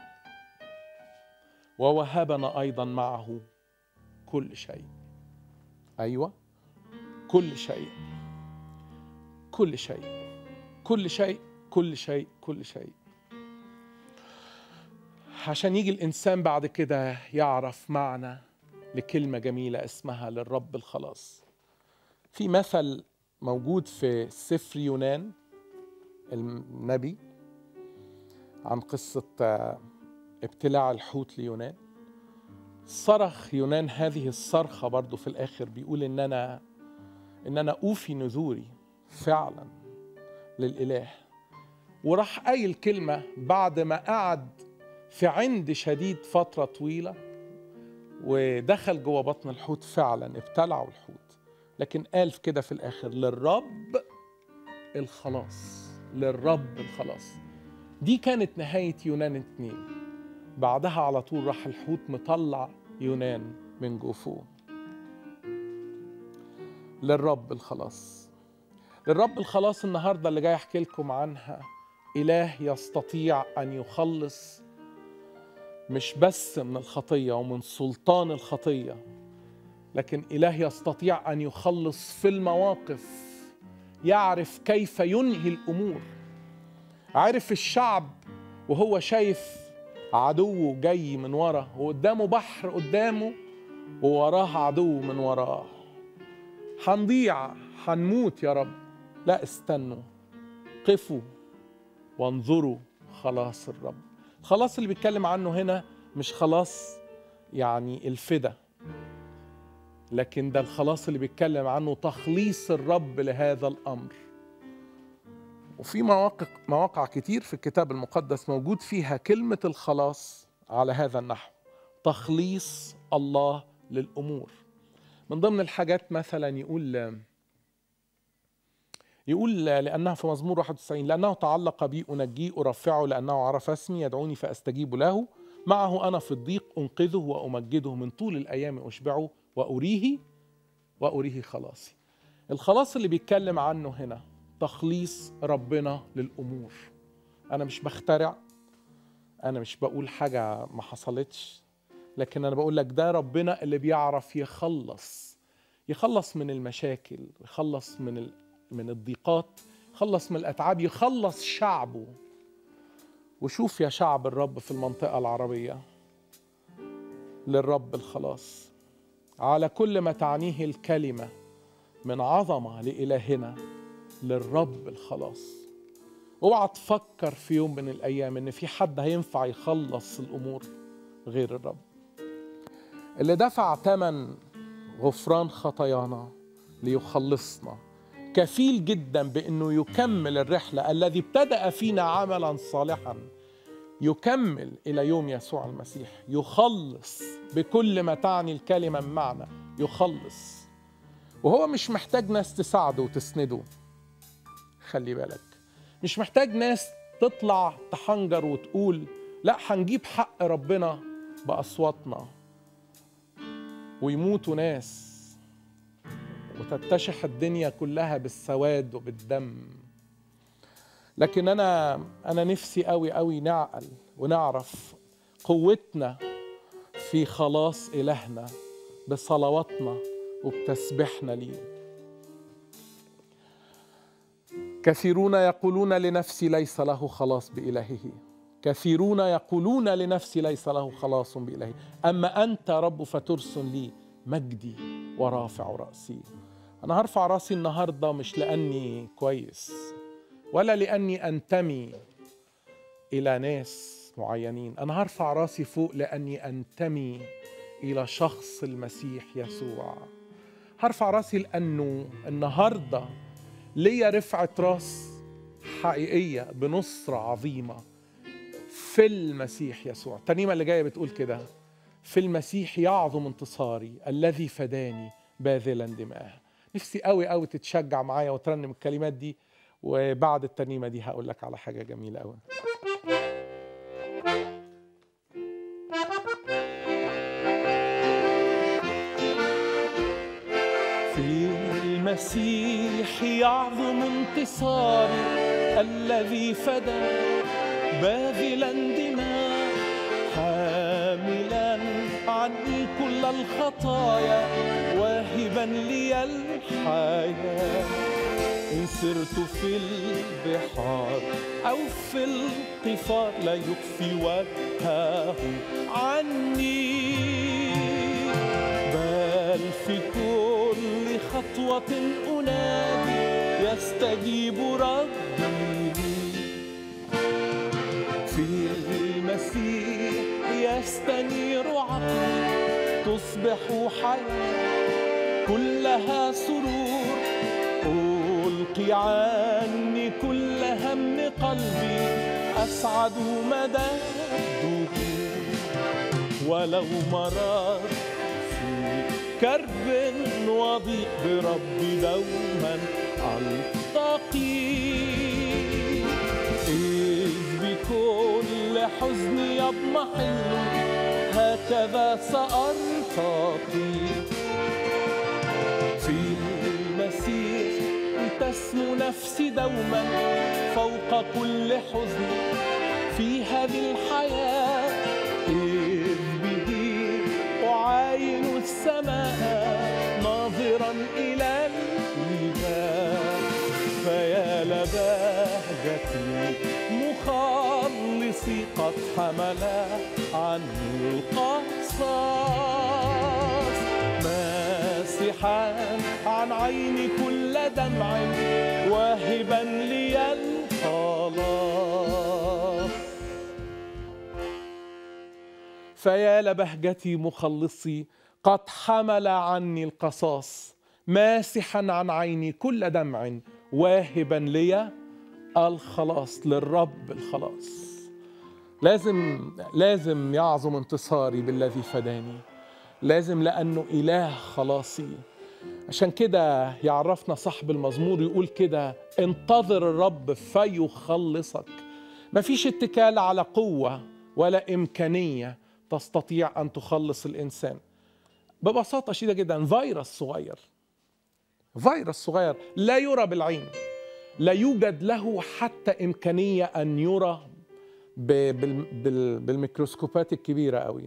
ووهبنا ايضا معه كل شيء ايوه كل شيء كل شيء كل شيء كل شيء كل شيء عشان يجي الانسان بعد كده يعرف معنى لكلمه جميله اسمها للرب الخلاص في مثل موجود في سفر يونان النبي عن قصه آه، ابتلاع الحوت ليونان صرخ يونان هذه الصرخة برضو في الآخر بيقول إن أنا إن أنا أوفي نذوري فعلا للإله وراح قايل كلمة بعد ما قعد في عند شديد فترة طويلة ودخل جوه بطن الحوت فعلا ابتلعوا الحوت لكن قال في كده في الآخر للرب الخلاص للرب الخلاص دي كانت نهاية يونان اتنين بعدها على طول راح الحوت مطلع يونان من جوفه للرب الخلاص للرب الخلاص النهارده اللي جاي احكي لكم عنها اله يستطيع ان يخلص مش بس من الخطيه ومن سلطان الخطيه لكن اله يستطيع ان يخلص في المواقف يعرف كيف ينهي الامور عارف الشعب وهو شايف عدوه جاي من ورا وقدامه بحر قدامه ووراه عدو من وراه هنضيع هنموت يا رب لا استنوا قفوا وانظروا خلاص الرب الخلاص اللي بيتكلم عنه هنا مش خلاص يعني الفدا لكن ده الخلاص اللي بيتكلم عنه تخليص الرب لهذا الامر وفي مواقع مواقع كتير في الكتاب المقدس موجود فيها كلمة الخلاص على هذا النحو تخليص الله للأمور من ضمن الحاجات مثلا يقول يقول لأنه في مزمور 91 لأنه تعلق بي أنجيه أرفعه لأنه عرف اسمي يدعوني فأستجيب له معه أنا في الضيق أنقذه وأمجده من طول الأيام أشبعه وأريه وأريه خلاصي الخلاص اللي بيتكلم عنه هنا تخليص ربنا للامور انا مش بخترع انا مش بقول حاجه ما حصلتش لكن انا بقول لك ده ربنا اللي بيعرف يخلص يخلص من المشاكل يخلص من ال... من الضيقات يخلص من الاتعاب يخلص شعبه وشوف يا شعب الرب في المنطقه العربيه للرب الخلاص على كل ما تعنيه الكلمه من عظمه لالهنا للرب الخلاص اوعى تفكر في يوم من الايام ان في حد هينفع يخلص الامور غير الرب اللي دفع ثمن غفران خطايانا ليخلصنا كفيل جدا بانه يكمل الرحله الذي ابتدا فينا عملا صالحا يكمل الى يوم يسوع المسيح يخلص بكل ما تعني الكلمه بمعنى يخلص وهو مش محتاج ناس تساعده وتسنده خلي بالك مش محتاج ناس تطلع تحنجر وتقول لا هنجيب حق ربنا بأصواتنا ويموتوا ناس وتتشح الدنيا كلها بالسواد وبالدم لكن انا انا نفسي قوي قوي نعقل ونعرف قوتنا في خلاص الهنا بصلواتنا وبتسبيحنا ليه كثيرون يقولون لنفسي ليس له خلاص بإلهه كثيرون يقولون لنفسي ليس له خلاص بإلهه أما أنت رب فترسل لي مجدي ورافع رأسي أنا هرفع رأسي النهاردة مش لأني كويس ولا لأني أنتمي إلى ناس معينين أنا هرفع رأسي فوق لأني أنتمي إلى شخص المسيح يسوع هرفع رأسي لأنه النهارده ليا رفعة راس حقيقية بنصرة عظيمة في المسيح يسوع الترنيمة اللي جاية بتقول كده في المسيح يعظم انتصاري الذي فداني باذلا دماءه نفسي قوي قوي تتشجع معايا وترنم الكلمات دي وبعد الترنيمة دي هقول لك على حاجة جميلة قوي في المسيح يعظم انتصاري الذي فدى باذلا دماء حاملا عني كل الخطايا واهبا لي الحياه إن سرت في البحار أو في القفار لا يخفي وجهه عني بل في كل خطوة أنادي يستجيب ربي في المسيح يستنير عقلي تصبح حياة كلها سرور ألقي عني كل هم قلبي أسعد مدى الدهور ولو مررت في كرب وضيق بربي دوما ألتقي إذ بكل حزن يضمحل هكذا سأرتقي في المسيح تسمو نفسي دوما فوق كل حزن في هذه الحياة إذ به أعاين السماء ناظرا إلى الإله فيا لبهجتي مخلصي قد حمل عني القصاص ماسحا عن عيني كل دمع واهبا لي الخلاص فيا لبهجتي مخلصي قد حمل عني القصاص ماسحا عن عيني كل دمع واهبا لي الخلاص للرب الخلاص لازم لازم يعظم انتصاري بالذي فداني لازم لانه اله خلاصي عشان كده يعرفنا صاحب المزمور يقول كده انتظر الرب فيخلصك مفيش اتكال على قوه ولا امكانيه تستطيع ان تخلص الانسان ببساطه شديده جدا فيروس صغير فيروس صغير لا يرى بالعين لا يوجد له حتى امكانيه ان يرى ب- بال- بال- بالميكروسكوبات الكبيره قوي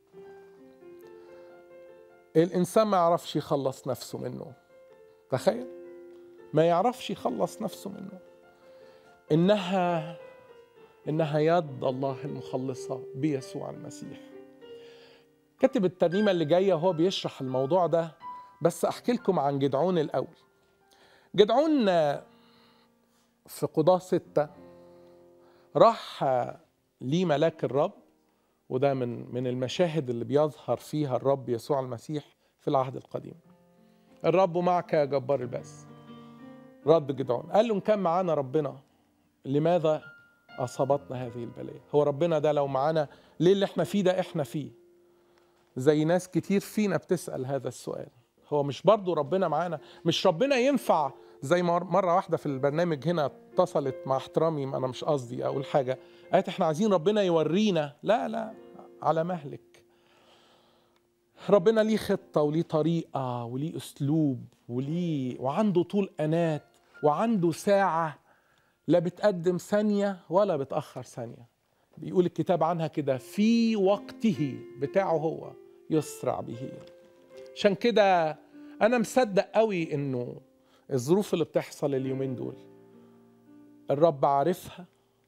الانسان ما يعرفش يخلص نفسه منه تخيل ما يعرفش يخلص نفسه منه انها انها يد الله المخلصه بيسوع المسيح كاتب الترنيمه اللي جايه وهو بيشرح الموضوع ده بس احكي لكم عن جدعون الاول جدعون في قضاة ستة راح ليه ملاك الرب وده من من المشاهد اللي بيظهر فيها الرب يسوع المسيح في العهد القديم الرب معك يا جبار البأس رد جدعون قال له ان كان معانا ربنا لماذا اصابتنا هذه البلايا هو ربنا ده لو معانا ليه اللي احنا فيه ده احنا فيه زي ناس كتير فينا بتسأل هذا السؤال هو مش برضو ربنا معانا مش ربنا ينفع زي ما مرة واحدة في البرنامج هنا اتصلت مع احترامي أنا مش قصدي أقول حاجة قالت احنا عايزين ربنا يورينا لا لا على مهلك ربنا ليه خطة وليه طريقة وليه أسلوب وليه وعنده طول أنات وعنده ساعة لا بتقدم ثانية ولا بتأخر ثانية بيقول الكتاب عنها كده في وقته بتاعه هو يسرع به عشان كده أنا مصدق قوي إنه الظروف اللي بتحصل اليومين دول الرب عارفها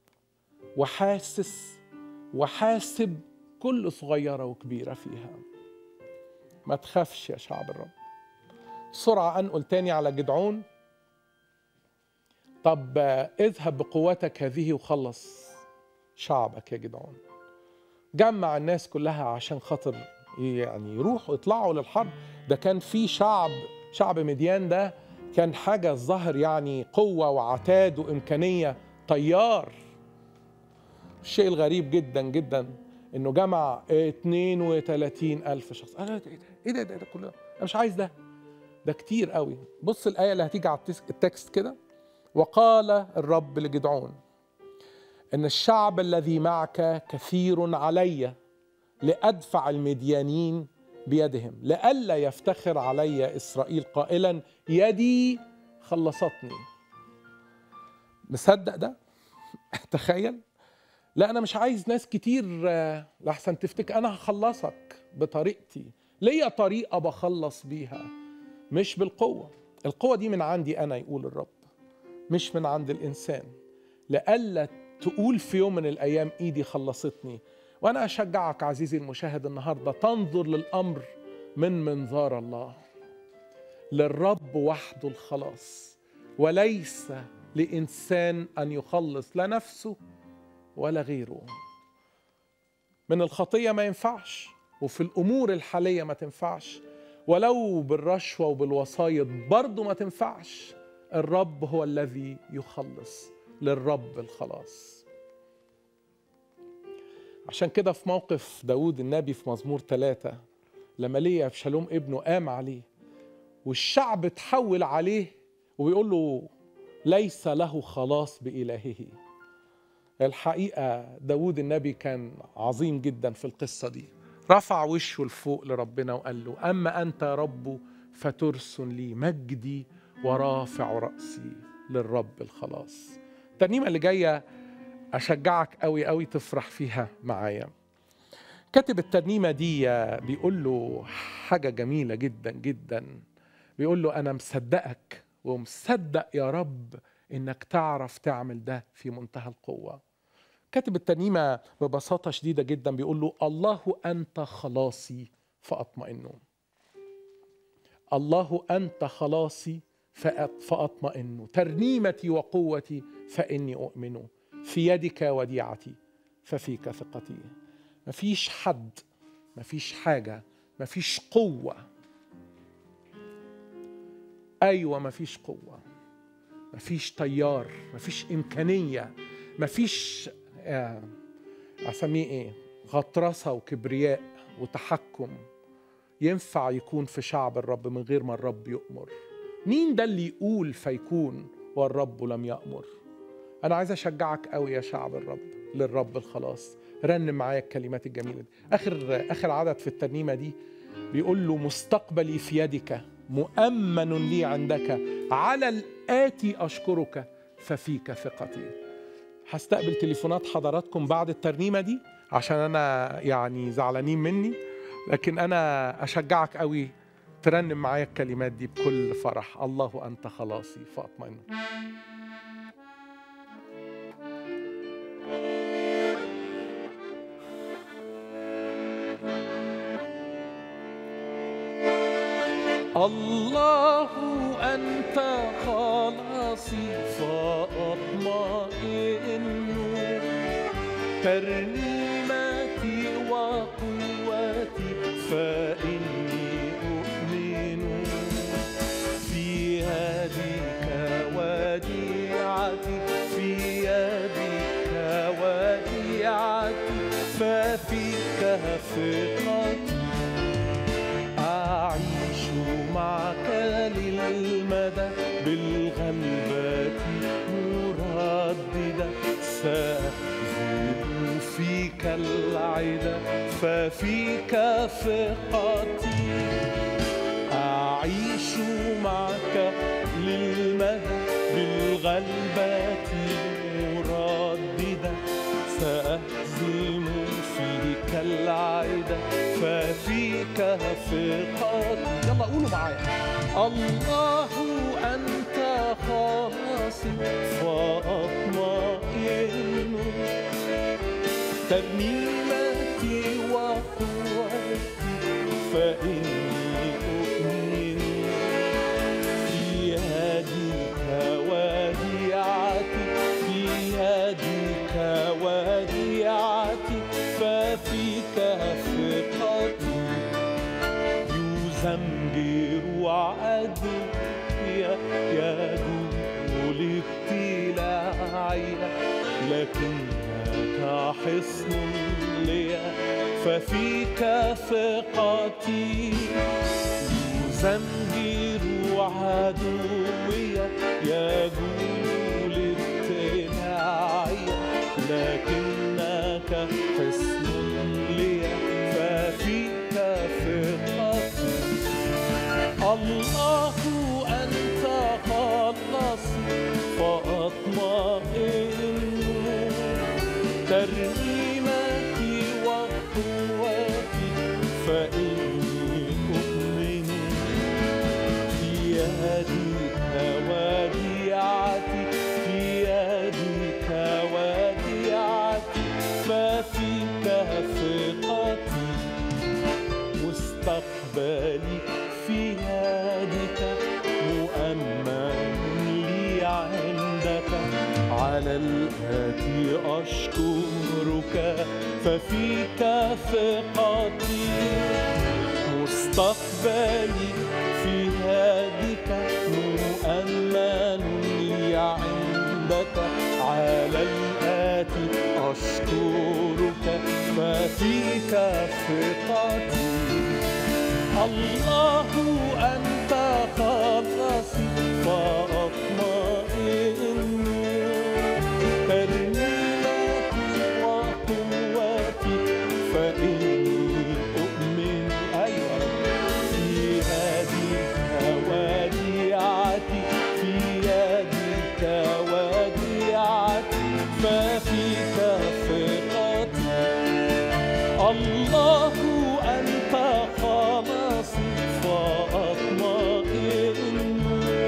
وحاسس وحاسب كل صغيرة وكبيرة فيها ما تخافش يا شعب الرب بسرعة أنقل تاني على جدعون طب آه، اذهب بقوتك هذه وخلص شعبك يا جدعون جمع الناس كلها عشان خاطر يعني يروحوا يطلعوا للحرب ده كان في شعب شعب مديان ده كان حاجة الظاهر يعني قوة وعتاد وإمكانية طيار الشيء الغريب جدا جدا انه جمع 32 الف شخص انا ايه ده ايه ده, ده, ده كله انا مش عايز ده ده كتير قوي بص الايه اللي هتيجي على التس- التكست كده وقال الرب لجدعون ان الشعب الذي معك كثير علي لادفع المديانين بيدهم لئلا يفتخر علي اسرائيل قائلا يدي خلصتني مصدق ده تخيل لا انا مش عايز ناس كتير آه، لحسن تفتكر انا هخلصك بطريقتي ليا طريقه بخلص بيها مش بالقوه القوه دي من عندي انا يقول الرب مش من عند الانسان لئلا تقول في يوم من الايام ايدي خلصتني وانا اشجعك عزيزي المشاهد النهارده تنظر للامر من منظار الله للرب وحده الخلاص وليس لانسان ان يخلص لا نفسه ولا غيره من الخطيه ما ينفعش وفي الامور الحاليه ما تنفعش ولو بالرشوه وبالوسايط برضه ما تنفعش الرب هو الذي يخلص للرب الخلاص عشان كده في موقف داود النبي في مزمور ثلاثة لما ليه أبشالوم ابنه قام عليه والشعب اتحول عليه وبيقول له ليس له خلاص بإلهه الحقيقة داود النبي كان عظيم جدا في القصة دي رفع وشه لفوق لربنا وقال له أما أنت يا رب فترسل لي مجدي ورافع رأسي للرب الخلاص الترنيمة اللي جاية أشجعك قوي قوي تفرح فيها معايا كاتب الترنيمة دي بيقول له حاجة جميلة جدا جدا بيقول له أنا مصدقك ومصدق يا رب إنك تعرف تعمل ده في منتهى القوة كاتب الترنيمة ببساطة شديدة جدا بيقول له الله أنت خلاصي فأطمئن الله أنت خلاصي فأط- فأطمئن ترنيمتي وقوتي فإني أؤمن في يدك وديعتي ففيك ثقتي مفيش حد مفيش حاجة مفيش قوة أيوة مفيش قوة مفيش طيار مفيش إمكانية مفيش آه، أسميه إيه غطرسة وكبرياء وتحكم ينفع يكون في شعب الرب من غير ما الرب يؤمر مين ده اللي يقول فيكون والرب لم يأمر أنا عايز أشجعك قوي يا شعب الرب للرب الخلاص رنم معايا الكلمات الجميلة دي آخر آخر عدد في الترنيمة دي بيقول له مستقبلي في يدك مؤمن لي عندك على الآتي أشكرك ففيك ثقتي هستقبل تليفونات حضراتكم بعد الترنيمة دي عشان أنا يعني زعلانين مني لكن أنا أشجعك قوي ترنم معايا الكلمات دي بكل فرح الله أنت خلاصي فأطمئن الله أنت خلاصي فأطمئن ترنيمتي وقوتي فإني أؤمن في يدك وديعتي في يدك وديعتي ففيك ثقتي أعيش معك للمدى بالغلبة مرددة سأذوب فيك العدا ففيك ثقتي أعيش معك للمدى بالغلبة كالعادة ففيك ثقتي يلا قولوا معايا الله أنت خلاصي فأطمئن ترنيمتي وقوتي فإني أؤمن في يدك وديعتي في يدك وديعتي ففيك ثقتي يزمجر عدوي يدوم لابتلاعي لكنك حصن لي ففيك ثقتي يزمجر عدوي يجول ابتلاعي لكنك حصن لي ففيك ثقتي الله أنت خلصي فأطمئن ترنيمتي وقوتي فإني أؤمن في يدك وديعتي في يدك وديعتي ففيك ثقتي مستقبلي في يدك مؤمن لي عندك على الآتي أشكرك ففيك ثقتي مستقبلي في يدك مؤمن لي عندك على الآتي أشكرك ففيك ثقتي الله أنت خلصي فأطمئن ترنيمتي وقوتي فإني أؤمن أيوة في يدك وديعتي في يدك وديعتي ففيك ثقتي الله أنت خلاصي فأطمئن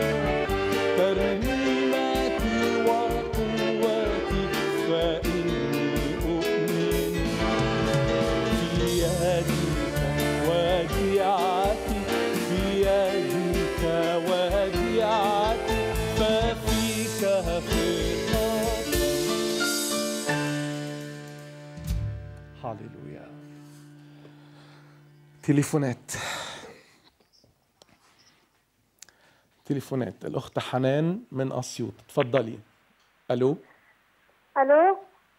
ترنيمتي وقوتي فإني أؤمن في يدك وديعتي في يدك وديعتي ففيك ثقتي هللويا تليفونات تليفونات الاخت حنان من اسيوط اتفضلي الو الو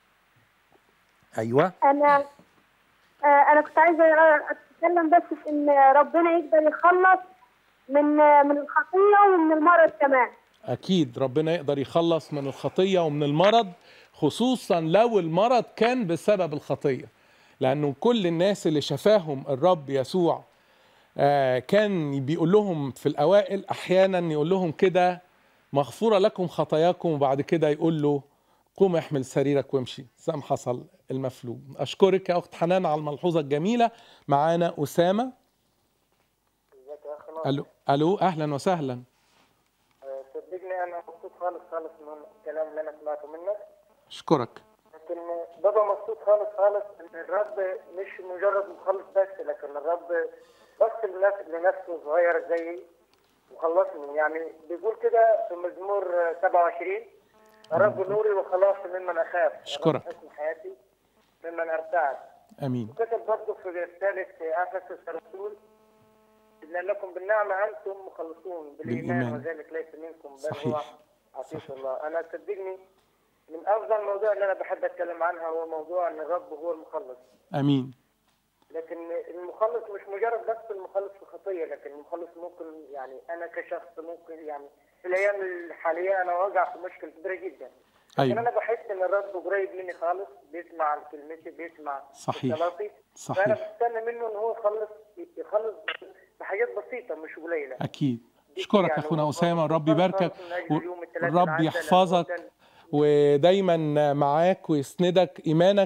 ايوه انا آه، انا كنت عايزه اتكلم بس في ان ربنا يقدر يخلص من من الخطيه ومن المرض كمان اكيد ربنا يقدر يخلص من الخطيه ومن المرض خصوصا لو المرض كان بسبب الخطيه لانه كل الناس اللي شفاهم الرب يسوع آه، كان بيقول لهم في الاوائل احيانا يقول لهم كده مغفوره لكم خطاياكم وبعد كده يقول له قوم احمل سريرك وامشي زي ما حصل المفلوج اشكرك يا اخت حنان على الملحوظه الجميله معانا اسامه ازيك يا اخي ناصر؟ الو الو اهلا وسهلا آه، صدقني انا مبسوط خالص خالص من الكلام اللي انا سمعته منك اشكرك لكن بابا مبسوط خالص خالص ان الرب مش مجرد مخلص بس لكن الرب بس لنفس لنفسه صغير زيي وخلصني يعني بيقول كده في مزمور آه، 27 الرب نوري وخلاصي ممن اخاف أشكرك. الرب حسن حياتي ممن ارتعد امين وكتب برضه في رسالة أفسس الرسول إن لكم بالنعمة أنتم مخلصون بالإيمان بالإيمان. وذلك ليس منكم بل صحيح. هو عطية الله أنا صدقني من أفضل المواضيع اللي أنا بحب أتكلم عنها هو موضوع أن الرب هو المخلص امين لكن المخلص مش مجرد بس المخلص في خطية لكن المخلص ممكن يعني أنا كشخص ممكن يعني في الأيام الحالية أنا واقع في مشكلة كبيرة جدا لكن ايوه أنا بحس إن الرب قريب مني خالص بيسمع عن كلمتي بيسمع صحيح. صلاتي صحيح. فأنا بستنى منه إن هو يخلص يخلص بحاجات بسيطة مش قليلة اكيد اشكرك يعني اخونا هو اسامه الرب خالص يباركك من أجل اليوم الثلاثاء والرب العدل يحفظك الأول. ودايما معاك ويسندك ايمانك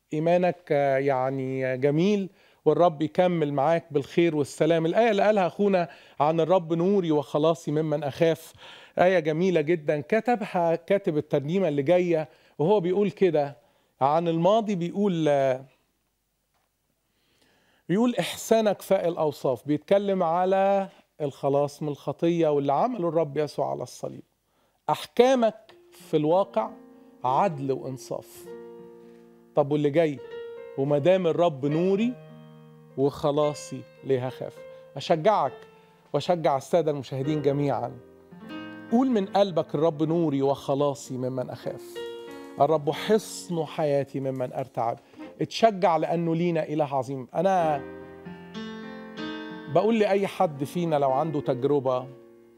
ايمانك آه، يعني جميل والرب يكمل معاك بالخير والسلام الايه اللي قالها اخونا عن الرب نوري وخلاصي ممن اخاف ايه جميله جدا كتبها كاتب الترنيمه اللي جايه وهو بيقول كده عن الماضي بيقول آه، بيقول احسانك فاق الاوصاف بيتكلم على الخلاص من الخطيه واللي عمله الرب يسوع على الصليب احكامك في الواقع عدل وانصاف طب واللي جاي وما دام الرب نوري وخلاصي ليه هخاف اشجعك واشجع الساده المشاهدين جميعا قول من قلبك الرب نوري وخلاصي ممن اخاف الرب حصن حياتي ممن ارتعب اتشجع لانه لينا اله عظيم انا بقول لاي حد فينا لو عنده تجربه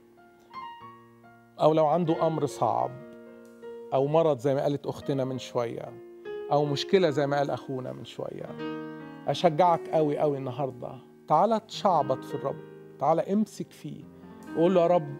او لو عنده امر صعب او مرض زي ما قالت اختنا من شويه او مشكله زي ما قال اخونا من شويه اشجعك قوي قوي النهارده تعالى تشعبط في الرب تعالى امسك فيه وقول له يا رب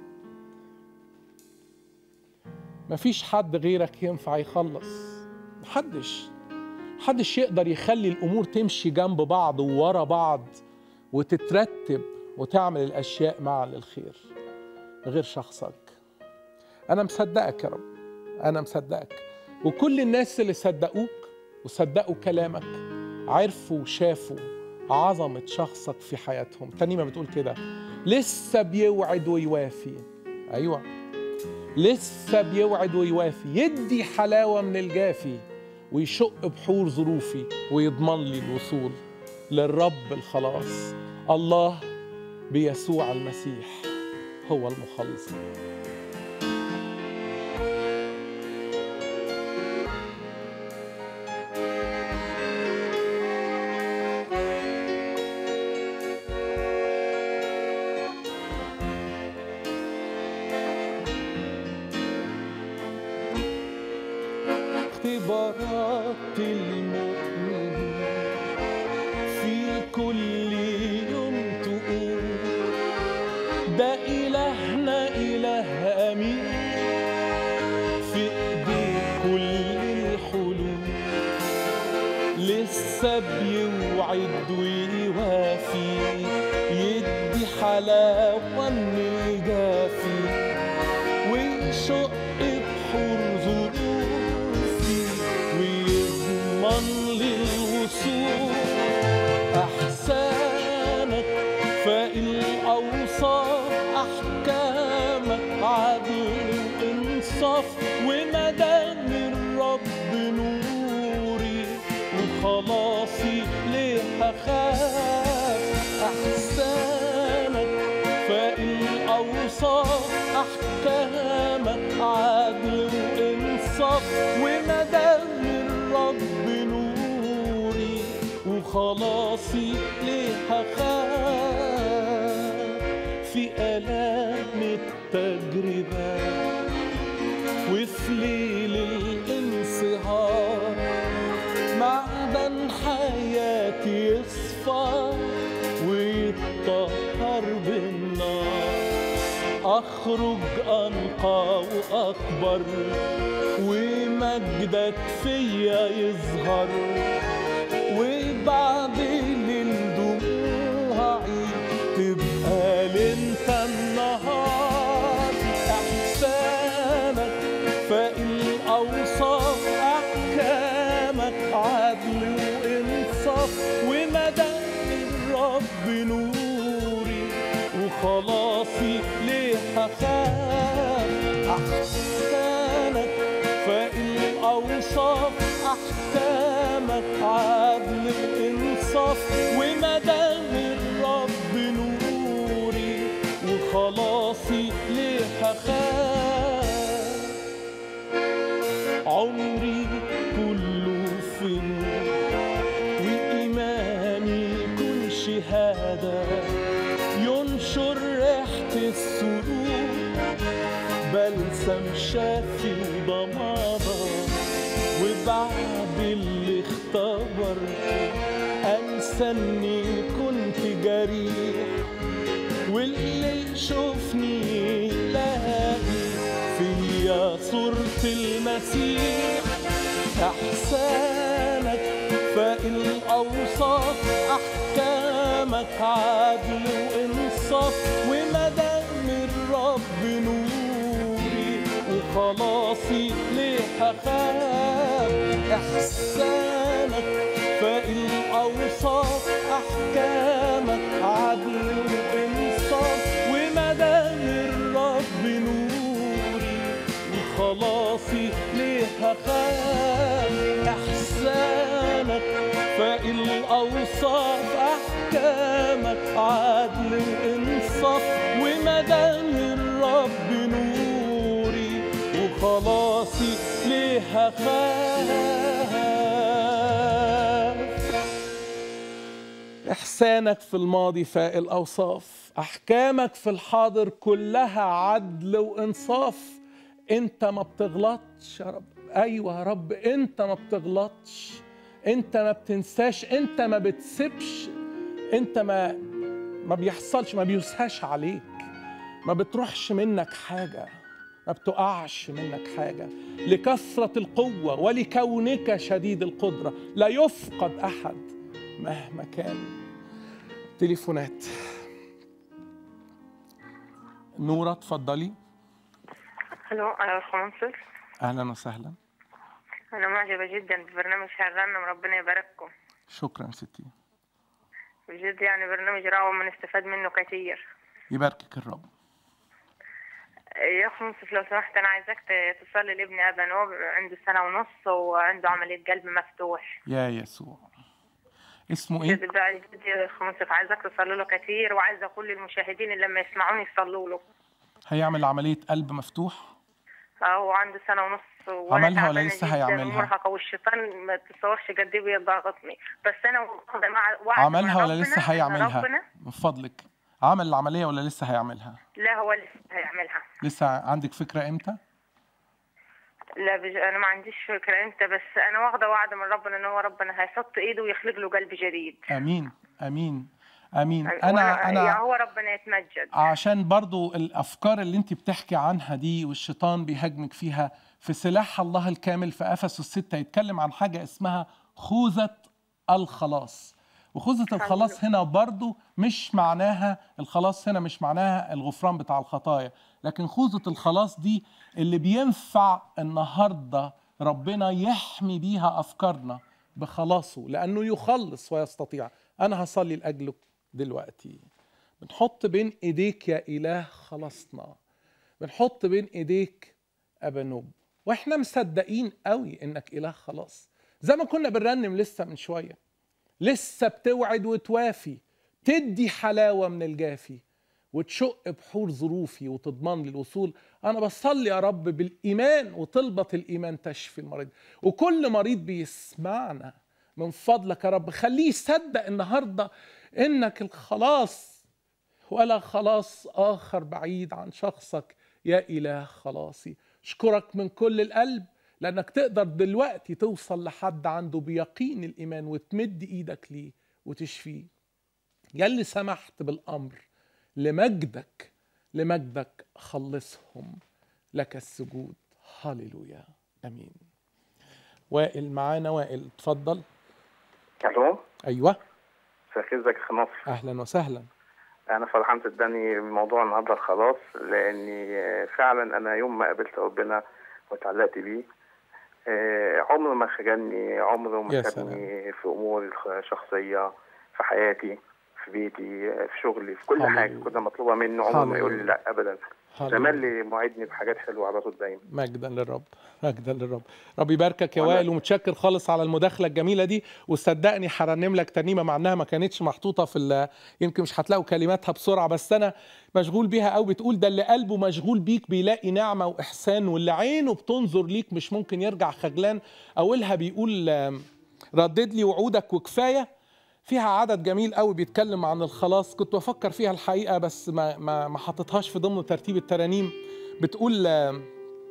مفيش حد غيرك ينفع يخلص محدش محدش يقدر يخلي الامور تمشي جنب بعض وورا بعض وتترتب وتعمل الاشياء معا للخير غير شخصك انا مصدقك يا رب انا مصدقك وكل الناس اللي صدقوك وصدقوا كلامك عرفوا وشافوا عظمة شخصك في حياتهم ترنيمة بتقول كده لسه بيوعد ويوافي أيوة لسه بيوعد ويوافي يدي حلاوة من الجافي ويشق بحور ظروفي ويضمن لي الوصول للرب الخلاص الله بيسوع المسيح هو المخلص اختبارات المؤمن في كل يوم تقول ده إلهنا إله أمين في إيديه كل الحلول لسه بيوعد ويوافي يدي حلاوة من الجافي ويشق بحور ظروفي ويضمن لي الوصول أحسانك فاق الأوصاف أحكامك عدل وإنصاف ومدام الرب نوري وخلاصي ليه هخاف أحسانك فاق الأوصاف أحكامك عدل وإنصاف ومدام الرب نوري وخلاصي ليه هخاف في آلام التجربة وفي ليل الانصهار معدن حياتي يصفى ويتطهر بالنار أخرج أنقى وأكبر ومجدك فيا يظهر وبعد الليل دموعي تبقى ليلة النهار أحسانك فاق الأوصاف أحكامك عدل وإنصاف ومدام الرب نوري وخلاصي ليه هخاف أحسانك فاق الأوصاف أحكامك عدل وإنصاف ومدام الرب نوري وخلاصي ليه هخاف عمري كله في نور وإيماني يكون شهادة ينشر ريحة السرور بلسم شافي وضمادة وبعد اللي اختبرته أنسى إني كنت جريح واللي يشوفني يلاقي فيا صورة المسيح أحسانك الأوصاف أحكامك عدل وإنصاف ومدام الرب نوري وخلاصي ليه هخاف إحسانك فاق الأوصاف أحكامك عدل وإنصاف ومدام الرب نوري وخلاصي ليه هخاف احسانك فاق الاوصاف احكامك عدل وانصاف ومدام الرب نوري وخلاصي ليه هخاف إحسانك في الماضي فاق الأوصاف أحكامك في الحاضر كلها عدل وإنصاف أنت ما بتغلطش يا رب أيوة يا رب أنت ما بتغلطش أنت ما بتنساش أنت ما بتسيبش أنت ما ما بيحصلش ما بيسهاش عليك ما بتروحش منك حاجة ما بتقعش منك حاجة لكثرة القوة ولكونك شديد القدرة لا يفقد أحد مهما كان تليفونات نورة اتفضلي الو انا خمسة أهلا وسهلا انا معجبة جدا ببرنامج هالرنم ربنا يبارككم شكرا ستي بجد يعني برنامج روعة ونستفاد منه كتير يباركك الرب يا اخ منصف لو سمحت انا عايزاك ت- تصلي لابني ابا نور عنده سنة ونص وعنده عملية قلب مفتوح يا يسوع اسمه ايه؟ جد بقى جد يا اخ منصف عايزاك تصلي له كتير وعايزة كل المشاهدين اللي لما يسمعوني يصلوا له هيعمل عملية قلب مفتوح هو عنده سنة ونص وأنا عملها ولا تعبانة لسه جداً هيعملها؟ ومرهقة والشيطان ما تتصورش قد ايه بيضغطني بس انا واخدة مع وعد عملها من ولا ربنا لسه إن هيعملها؟ ربنا من فضلك عمل العملية ولا لسه هيعملها؟ لا هو لسه هيعملها لسه عندك فكرة امتى؟ لا بج... انا ما عنديش فكره امتى بس انا واخده وعد من ربنا ان هو ربنا هيحط ايده ويخلق له قلب جديد امين امين امين وأنا- انا يعني انا هو ربنا يتمجد عشان برضو الافكار اللي انت بتحكي عنها دي والشيطان بيهاجمك فيها في سلاح الله الكامل في افسس الستة يتكلم عن حاجه اسمها خوذه الخلاص وخوذه الخلاص هنا برضو مش معناها الخلاص هنا مش معناها الغفران بتاع الخطايا لكن خوذه الخلاص دي اللي بينفع النهارده ربنا يحمي بيها افكارنا بخلاصه لانه يخلص ويستطيع انا هصلي لاجلك دلوقتي بنحط بين ايديك يا اله خلصنا بنحط بين ايديك ابانوب واحنا مصدقين قوي انك اله خلاص زي ما كنا بنرنم لسه من شويه لسه بتوعد وتوافي تدي حلاوه من الجافي وتشق بحور ظروفي وتضمن لي الوصول انا بصلي يا رب بالايمان وطلبه الايمان تشفي المريض وكل مريض بيسمعنا من فضلك يا رب خليه يصدق النهارده انك الخلاص ولا خلاص آخر بعيد عن شخصك يا إله خلاصي أشكرك من كل القلب لأنك تقدر دلوقتي توصل لحد عنده بيقين الإيمان وتمد إيدك ليه وتشفيه يلي سمحت بالأمر لمجدك لمجدك خلصهم لك السجود هللويا أمين وائل معانا وائل اتفضل الو أيوة مساء الخير ازيك يا أخ ناصر أهلا وسهلا انا فرحان صدقني بموضوع النهارده الخلاص لاني فعلا انا يوم ما قابلت ربنا واتعلقت بيه آه، عمره ما خجلني عمره ما يا سابني في اموري الشخصيه في حياتي في بيتي في شغلي في كل هللويا. حاجه كنا مطلوبه منه عمره ما يقول لي هللويا. لا ابدا هللويا. تملي موعدني بحاجات حلوه على طول دايما مجدا للرب مجدا للرب رب يباركك يا وأنا- وائل ومتشكر خالص على المداخله الجميله دي وصدقني هرنم لك ترنيمه مع انها ما كانتش محطوطه في ال- يمكن مش هتلاقوا كلماتها بسرعه بس انا مشغول بيها قوي بتقول ده اللي قلبه مشغول بيك بيلاقي نعمه واحسان واللي عينه بتنظر ليك مش ممكن يرجع خجلان اولها بيقول آم، ردد لي وعودك وكفايه فيها عدد جميل قوي بيتكلم عن الخلاص كنت بفكر فيها الحقيقه بس ما ما ما حطيتهاش في ضمن ترتيب الترانيم بتقول آم،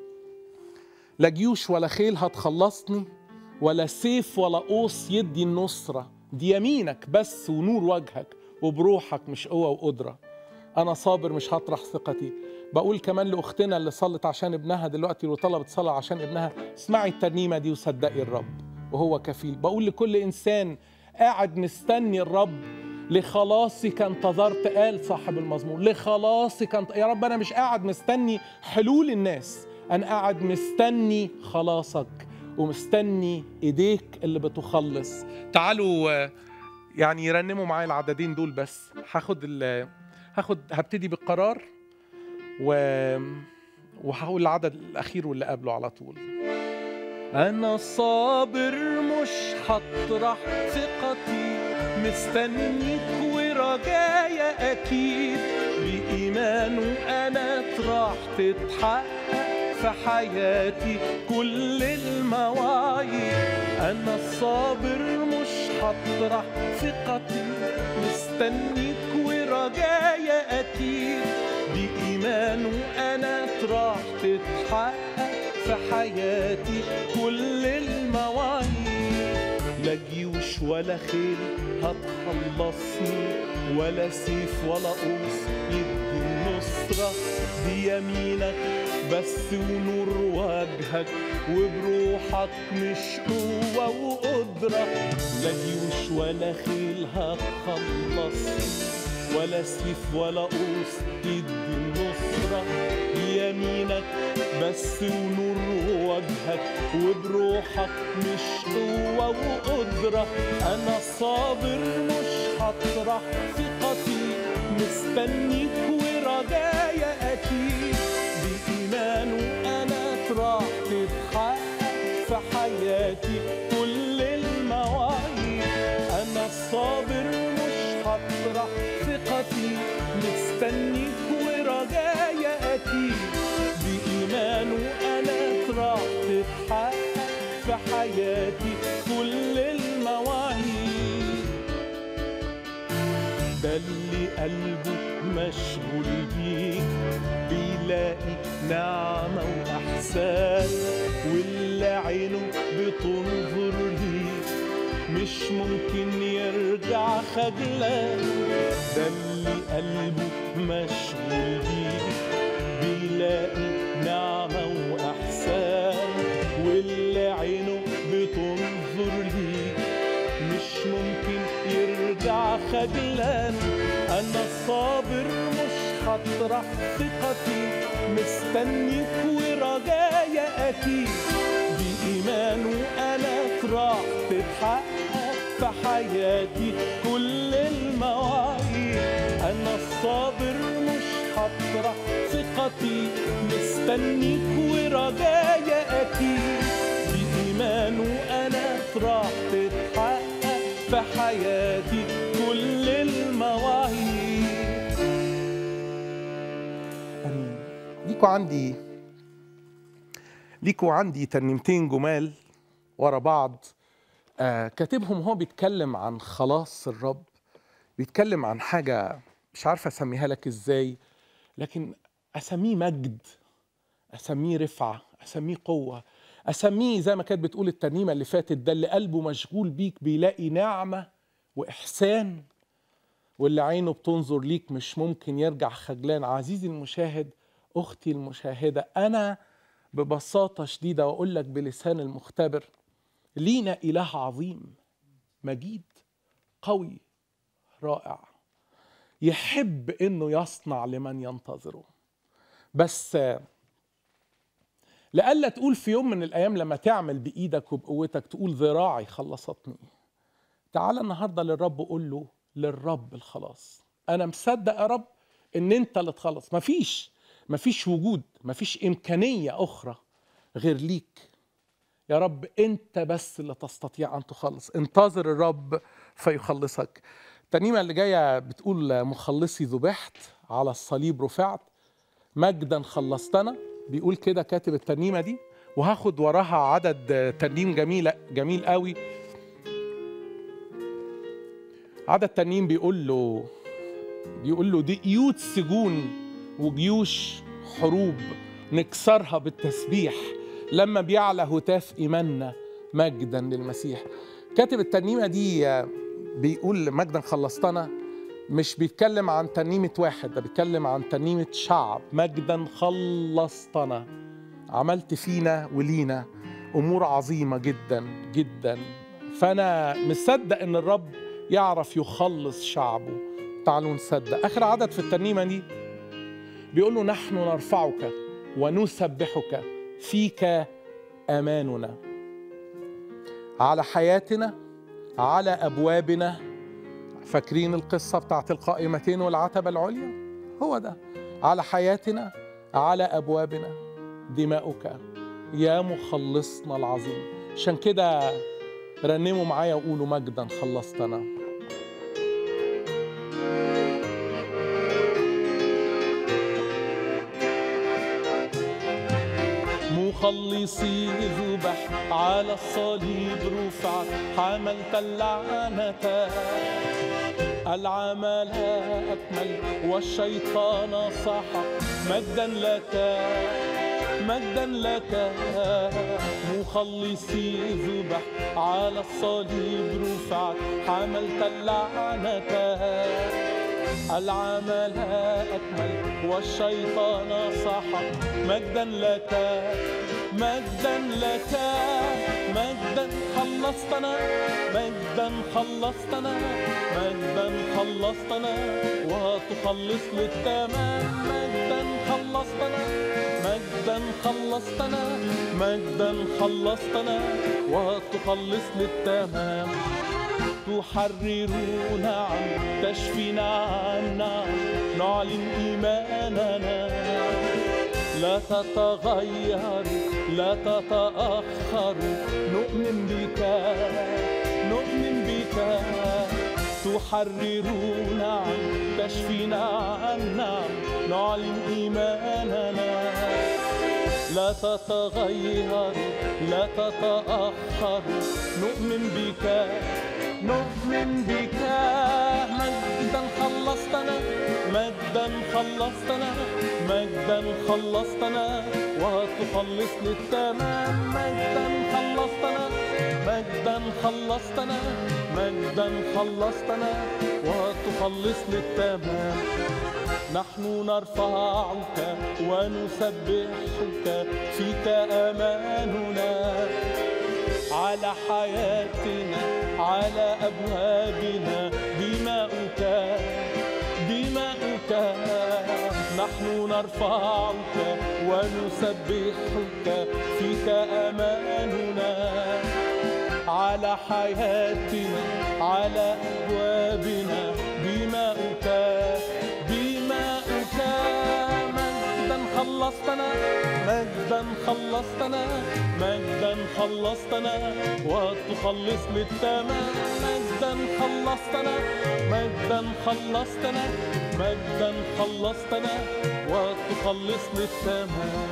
لا جيوش ولا خيل هتخلصني ولا سيف ولا قوس يدي النصرة دي يمينك بس ونور وجهك وبروحك مش قوة وقدرة أنا صابر مش هطرح ثقتي بقول كمان لأختنا اللي صلت عشان ابنها دلوقتي وطلبت صلاة عشان ابنها اسمعي الترنيمة دي وصدقي الرب وهو كفيل بقول لكل إنسان قاعد مستني الرب لخلاصك انتظرت قال صاحب المزمور لخلاصك انت... يا رب انا مش قاعد مستني حلول الناس انا قاعد مستني خلاصك ومستني ايديك اللي بتخلص تعالوا آه، يعني يرنموا معايا العددين دول بس هاخد ال... هاخد هبتدي بالقرار و وهقول العدد الاخير واللي قبله على طول انا صابر مش هطرح ثقتي مستنيك ورجايا اكيد بايمانه انا راح تتحقق في حياتي كل المواعيد انا الصابر مش هطرح ثقتي مستنيك ورجايا اكيد بإيمانه أنا راح تتحقق في حياتي كل المواعيد لا جيوش ولا خيل هتخلصني ولا سيف ولا قوس يدي النصرة بيمينك بس ونور وجهك وبروحك مش قوة وقدرة لا جيوش ولا خيل هتخلصني ولا سيف ولا قوس يدي النصرة بيمينك بس ونور وجهك وبروحك مش قوة وقدرة أنا صابر مش هطرح ثقتي مستنيك ورجايا أكيد بإيمانه أنا راح تتحقق في حياتي كل المواعيد أنا الصابر مش هطرح ثقتي مستنيك ورجايا أكيد بإيمانه أنا راح تتحقق في حياتي كل المواعيد ده اللي قلبه مشغول بيك بيلاقي نعمة وأحسان واللي عينه بتنظر ليك مش ممكن يرجع خجلان ده اللي قلبه مشغول بيك بيلاقي نعمة وأحسان واللي عينه بتنظر ليك مش ممكن يرجع خجلان أنا صابر مش هطرح ثقتي مستنيك ورجايا أكيد بإيمانه أنا راح تتحقق في حياتي كل المواعيد أنا الصابر مش هطرح ثقتي مستنيك ورجايا أكيد بإيمانه أنا راح تتحقق في حياتي كل المواعيد آمين. ليكوا عندي ليكوا عندي ترنيمتين جمال ورا بعض آه كاتبهم هو بيتكلم عن خلاص الرب بيتكلم عن حاجة مش عارف أسميها لك إزاي لكن أسميه مجد أسميه رفعة أسميه قوة أسميه زي ما كانت بتقول الترنيمة اللي فاتت ده اللي قلبه مشغول بيك بيلاقي نعمة وإحسان واللي عينه بتنظر ليك مش ممكن يرجع خجلان عزيزي المشاهد أختي المشاهدة أنا ببساطة شديدة وأقول لك بلسان المختبر لينا إله عظيم مجيد قوي رائع يحب انه يصنع لمن ينتظره بس لألا تقول في يوم من الأيام لما تعمل بإيدك وبقوتك تقول ذراعي خلصتني تعال النهاردة للرب قول له للرب الخلاص أنا مصدق يا رب إن أنت اللي تخلص مفيش مفيش وجود مفيش إمكانية أخرى غير ليك يا رب أنت بس اللي تستطيع أن تخلص انتظر الرب فيخلصك الترنيمة اللي جاية بتقول مخلصي ذبحت على الصليب رفعت مجدا خلصتنا بيقول كده كاتب الترنيمة دي وهاخد وراها عدد ترنيم جميل جميل قوي عدد ترنيم بيقول له بيقول له دي قيود سجون وجيوش حروب نكسرها بالتسبيح لما بيعلى هتاف إيماننا مجدا للمسيح كاتب الترنيمة دي بيقول مجدا خلصتنا مش بيتكلم عن ترنيمة واحد ده بيتكلم عن ترنيمة شعب مجدا خلصتنا عملت فينا ولينا أمور عظيمة جدا جدا فانا مصدق ان الرب يعرف يخلص شعبه تعالوا نصدق اخر عدد في الترنيمه دي بيقول له نحن نرفعك ونسبحك فيك اماننا على حياتنا على ابوابنا فاكرين القصه بتاعت القائمتين والعتبه العليا هو ده على حياتنا على ابوابنا دماؤك يا مخلصنا العظيم عشان كده رنموا معايا وقولوا مجدا خلصتنا مخلصي ذبح على الصليب رفعت حملت اللعنة العمل أكمل والشيطان سحق مجدا لك مجدا لك مخلصي ذبح على الصليب رفعت حملت اللعنة العمل أكمل والشيطان سحق مجدا لك مجدا لك مجدا خلصتنا مجدا خلصتنا مجدا خلصتنا وتخلص للتمام مجدا خلصتنا مجدا خلصتنا مجدا خلصتنا وتخلص للتمام تحررون عن تشفينا عنا نعلن إيماننا لا تتغير لا تتأخر نؤمن بك نؤمن بك تحررون عن تشفينا عنا نعلن إيماننا لا تتغير لا تتأخر نؤمن بك نؤمن بك مجدا خلصتنا مجدا خلصتنا مجدا خلصتنا وتخلص للتمام مجدا خلصتنا مجدا خلصتنا مجدا خلصتنا وتخلص للتمام نحن نرفعك ونسبحك فيك اماننا على حياتنا على أبوابنا دماؤك دماؤك نحن نرفعك ونسبحك فيك أماننا على حياتنا على أبوابنا دماؤك دماؤك مجدا خلصتنا مجدا خلصتنا مجدا خلصتنا وتخلص للتمام مجدا خلصتنا مجدا خلصتنا مجدا خلصتنا وتخلص للتمام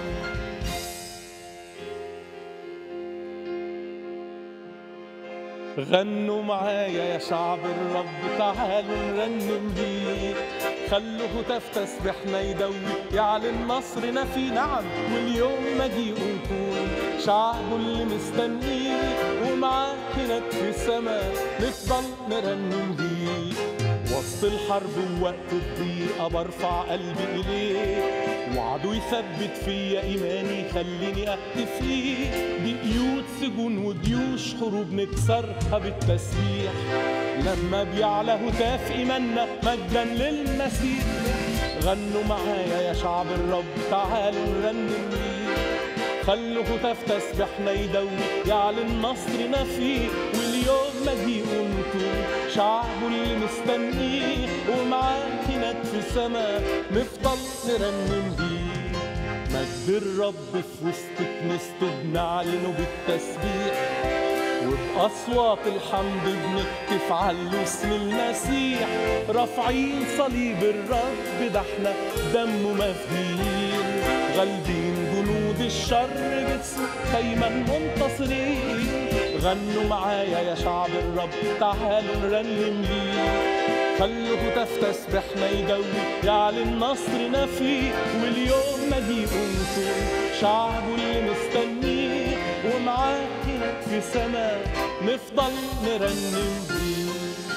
غنوا معايا يا شعب الرب تعالوا نرنم ليه خلوا هتاف تسبحنا يدوي يعلن نصرنا في نعم واليوم مجيء نكون شعبه اللي مستنيه ومعاه كنت في السماء نفضل نرنم ليه وسط الحرب ووقت الضيقة برفع قلبي إليه وعدو يثبت فيا إيماني خليني أهتف ليه دي قيود سجون وجيوش حروب نكسرها بالتسبيح لما بيعلى هتاف إيماننا مجدا للمسيح غنوا معايا يا شعب الرب تعالوا نرنم ليه خلوا هتاف تسبحنا يدوي يعلن نصرنا فيه واليوم مجيء نكون شعبه اللي مستنيه ومعاه هناك في السماء نفضل نرنم بيه مجد الرب في وسط كنيسته بنعلنه بالتسبيح وبأصوات الحمد بنكتف على اسم المسيح رافعين صليب الرب ده احنا دمه مفدين غالبين جنود الشر باسمه دايما منتصرين غنوا معايا يا شعب الرب تعالوا نرنم ليه خلوا هتاف تسبحنا يدوي يعلن نصرنا فيه واليوم مجيء نكون شعبه اللي مستنيه ومعاه هناك في سماء نفضل نرنم بيه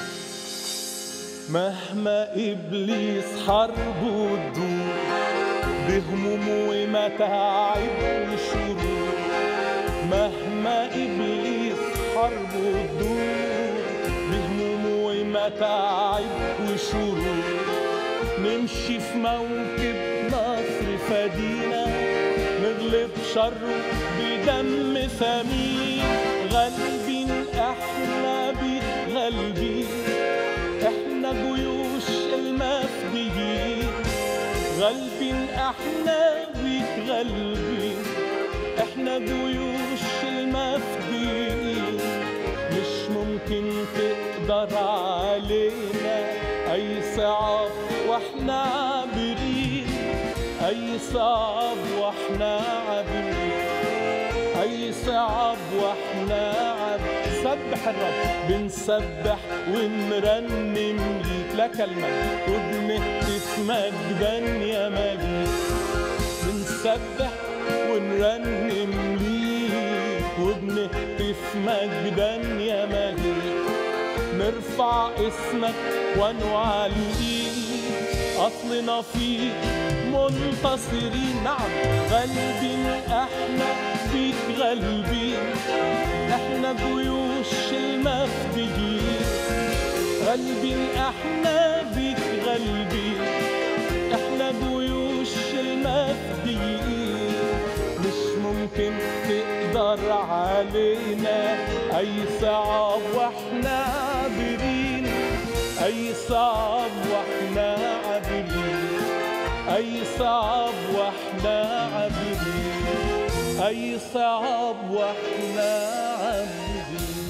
مهما إبليس حربه تدور بهموم ومتاعب وشرور مهما إبليس حرب وتدور بهموم ومتاعب وشرور نمشي في موكب نصر فدينا نغلب شره بدم ثمين غالبين احنا بيه غالبين احنا جيوش المفديين غالبين احنا بيك غالبين احنا جيوش المفديين مش ممكن تقدر علينا اي صعاب واحنا عابرين اي صعاب واحنا عابرين اي صعاب واحنا عابرين سبح الرب بنسبح ونرنم ليك لك المجد وبنهتف مجدا يا مليك بنسبح ونرنم ليك وبنهتف مجدا يا مليك نرفع اسمك ونعليك اصلنا فيك منتصرين نعم غالبين احنا بيك غالبين احنا جيوش المفديين غالبين احنا بيك غالبين احنا جيوش المفديين مش ممكن تقدر علينا اي صعب واحنا عابرين اي صعب واحنا عابرين اي صعب واحنا عابرين اي صعب واحنا عابرين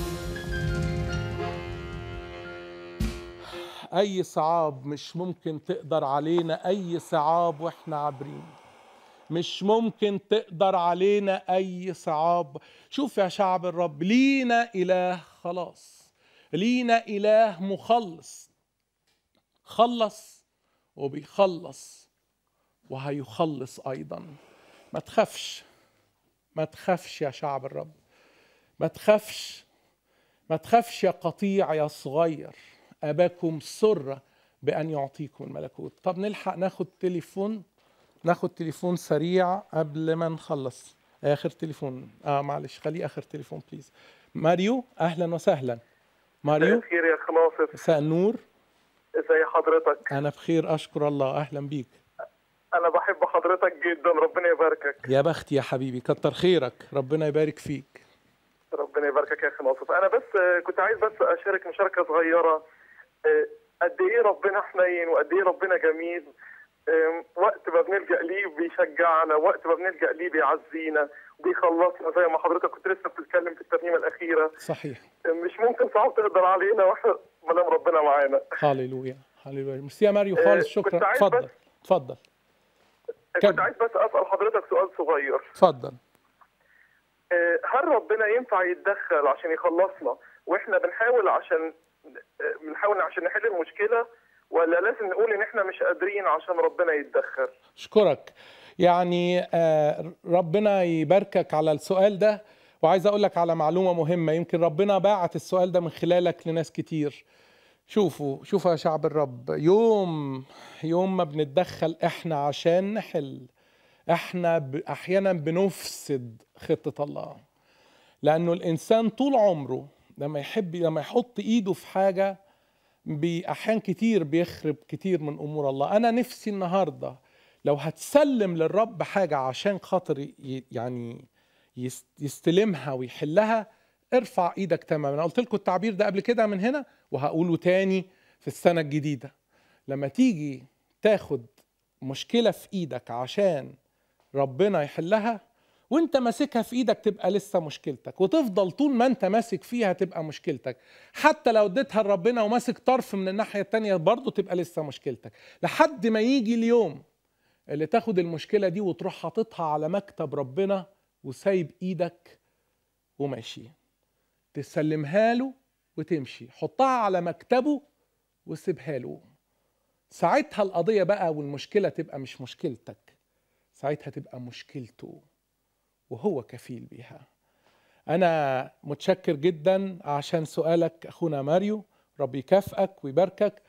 اي صعاب مش ممكن تقدر علينا اي صعاب واحنا عابرين مش ممكن تقدر علينا اي صعاب شوف يا شعب الرب لينا اله خلاص لينا اله مخلص خلص وبيخلص وهيخلص ايضا ما تخافش ما تخافش يا شعب الرب ما تخافش ما تخافش يا قطيع يا صغير اباكم سر بان يعطيكم الملكوت طب نلحق ناخد تليفون ناخد تليفون سريع قبل ما نخلص اخر تليفون اه معلش خليه اخر تليفون بليز ماريو اهلا وسهلا ماريو خير يا اخ ناصر مساء النور ازي حضرتك انا بخير اشكر الله اهلا بيك انا بحب حضرتك جدا ربنا يباركك يا بختي يا حبيبي كتر خيرك ربنا يبارك فيك ربنا يباركك يا اخي ناصر انا بس آه، كنت عايز بس اشارك مشاركه صغيره آه، قد ايه ربنا حنين وقد ايه ربنا جميل آم، وقت ما بنلجا ليه بيشجعنا وقت ما بنلجا ليه بيعزينا وبيخلصنا زي ما حضرتك كنت لسه بتتكلم في الترنيمه الاخيره صحيح آم، مش ممكن صعب تقدر علينا واحنا ما دام ربنا معانا هاليلويا هاليلويا ميرسي يا ماريو آه، خالص كنت شكرا عايز اتفضل بس- اتفضل كنت كمل. عايز بس اسال حضرتك سؤال صغير اتفضل آه، هل ربنا ينفع يتدخل عشان يخلصنا واحنا بنحاول عشان آه، بنحاول عشان نحل المشكله ولا لازم نقول ان احنا مش قادرين عشان ربنا يتدخل اشكرك يعني آه، ربنا يباركك على السؤال ده وعايز اقول لك على معلومه مهمه يمكن ربنا باعت السؤال ده من خلالك لناس كتير شوفوا شوفوا يا شعب الرب يوم يوم ما بنتدخل احنا عشان نحل احنا ب- احيانا بنفسد خطه الله لانه الانسان طول عمره لما يحب لما يحط ايده في حاجه باحيان كتير بيخرب كتير من امور الله انا نفسي النهارده لو هتسلم للرب حاجه عشان خاطر ي- يعني يس- يستلمها ويحلها ارفع ايدك تماما انا قلت لكم التعبير ده قبل كده من هنا وهقوله تاني في السنه الجديده لما تيجي تاخد مشكله في ايدك عشان ربنا يحلها وانت ماسكها في ايدك تبقى لسه مشكلتك وتفضل طول ما انت ماسك فيها تبقى مشكلتك حتى لو اديتها لربنا وماسك طرف من الناحيه التانيه برضه تبقى لسه مشكلتك لحد ما يجي اليوم اللي تاخد المشكله دي وتروح حاططها على مكتب ربنا وسايب ايدك وماشي تسلمها له وتمشي حطها على مكتبه وسيبها له ساعتها القضيه بقى والمشكله تبقى مش مشكلتك ساعتها تبقى مشكلته وهو كفيل بيها انا متشكر جدا عشان سؤالك اخونا ماريو ربي يكافئك ويباركك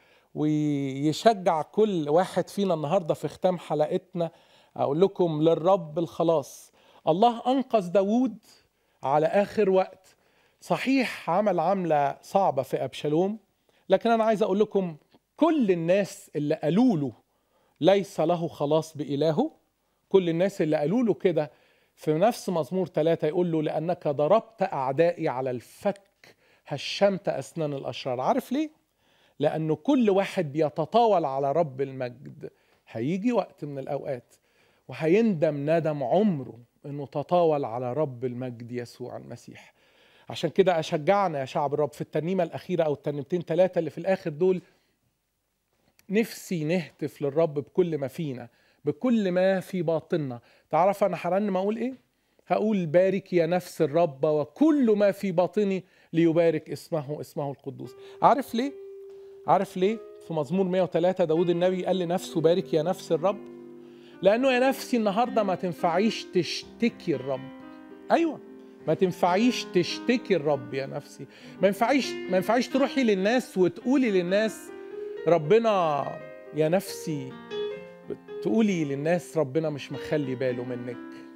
ويشجع كل واحد فينا النهارده في ختام حلقتنا اقول لكم للرب الخلاص الله انقذ داوود على اخر وقت صحيح عمل عملة صعبة في أبشالوم لكن أنا عايز أقول لكم كل الناس اللي قالوا له ليس له خلاص بإلهه كل الناس اللي قالوا له كده في نفس مزمور ثلاثة يقول له لأنك ضربت أعدائي على الفك هشمت أسنان الأشرار عارف ليه؟ لأنه كل واحد بيتطاول على رب المجد هيجي وقت من الأوقات وهيندم ندم عمره انه تطاول على رب المجد يسوع المسيح عشان كده اشجعنا يا شعب الرب في الترنيمه الاخيره او الترنيمتين ثلاثه اللي في الاخر دول نفسي نهتف للرب بكل ما فينا بكل ما في باطننا تعرف انا هرنم اقول ايه هقول بارك يا نفس الرب وكل ما في باطني ليبارك اسمه اسمه القدوس عارف ليه عارف ليه في مزمور 103 داود النبي قال لنفسه بارك يا نفس الرب لانه يا نفسي النهارده ما تنفعيش تشتكي الرب ايوه ما تنفعيش تشتكي الرب يا نفسي ما ينفعيش ما ينفعيش تروحي للناس وتقولي للناس ربنا يا نفسي تقولي للناس ربنا مش مخلي باله منك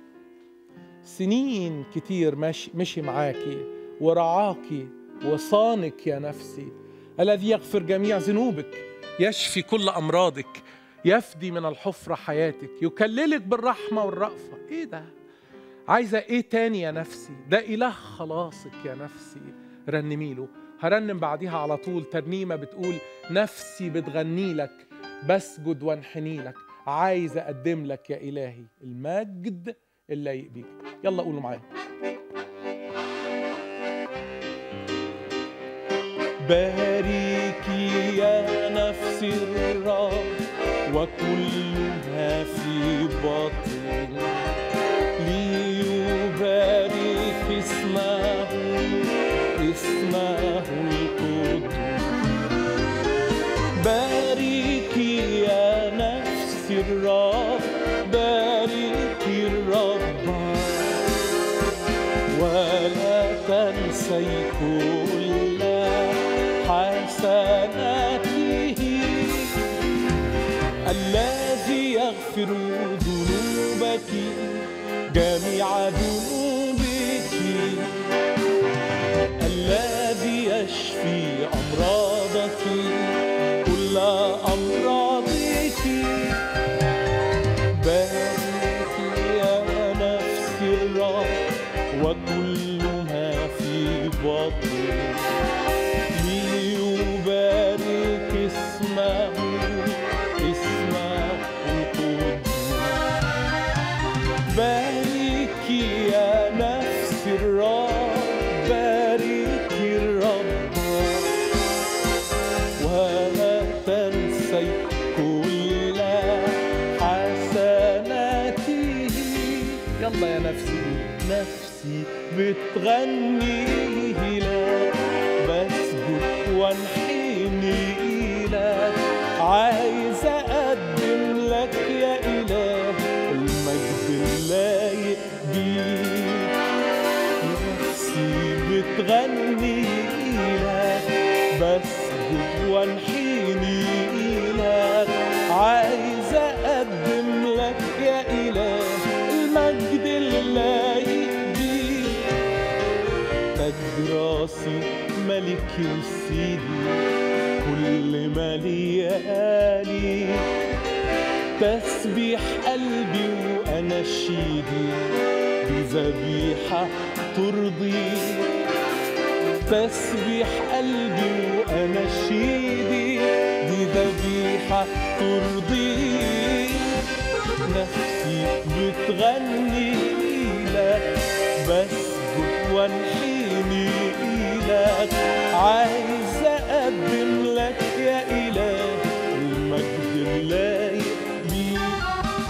سنين كتير ماشي مشي معاكي ورعاكي وصانك يا نفسي الذي يغفر جميع ذنوبك يشفي كل امراضك يفدي من الحفرة حياتك يكللك بالرحمة والرأفة ايه ده عايزة ايه تاني يا نفسي ده إله خلاصك يا نفسي رنمي له هرنم بعديها على طول ترنيمة بتقول نفسي بتغني لك بسجد وانحني لك عايز أقدم لك يا إلهي المجد اللي بيك يلا قولوا معايا باركي يا نفسي الرب وكلها في بطن ليبارك اسمه اسمه القدوس باركي يا نفسي الرب باركي الرب ولا تنسي كل حسناته الذي يغفر ذنوبك جميع ذنوبك الذي يشفي أمراضك كل أمراضك بارك يا نفسي الرب وكل ما في بطنك ليبارك اسمه اسمه القدوس بارك يا نفس الرب بارك الرب ولا تنسي كل حسناته يلا يا نفسي نفسي بتغني لك بسجد وانحني لك عايز اقدم لك يا اله المجد اللايق بيك نفسي بتغني لك بسجد وانحني لك عايز اقدم لك يا اله المجد اللايق بيك تاج راسي ملك سيدي كل ما ليالي تسبيح قلبي واناشيدي بذبيحه ترضيك تسبيح قلبي واناشيدي دي ذبيحه ترضيك نفسي بتغني لك بسجد وانحني لك عايز اقدم لك يا اله المجد اللايق بيك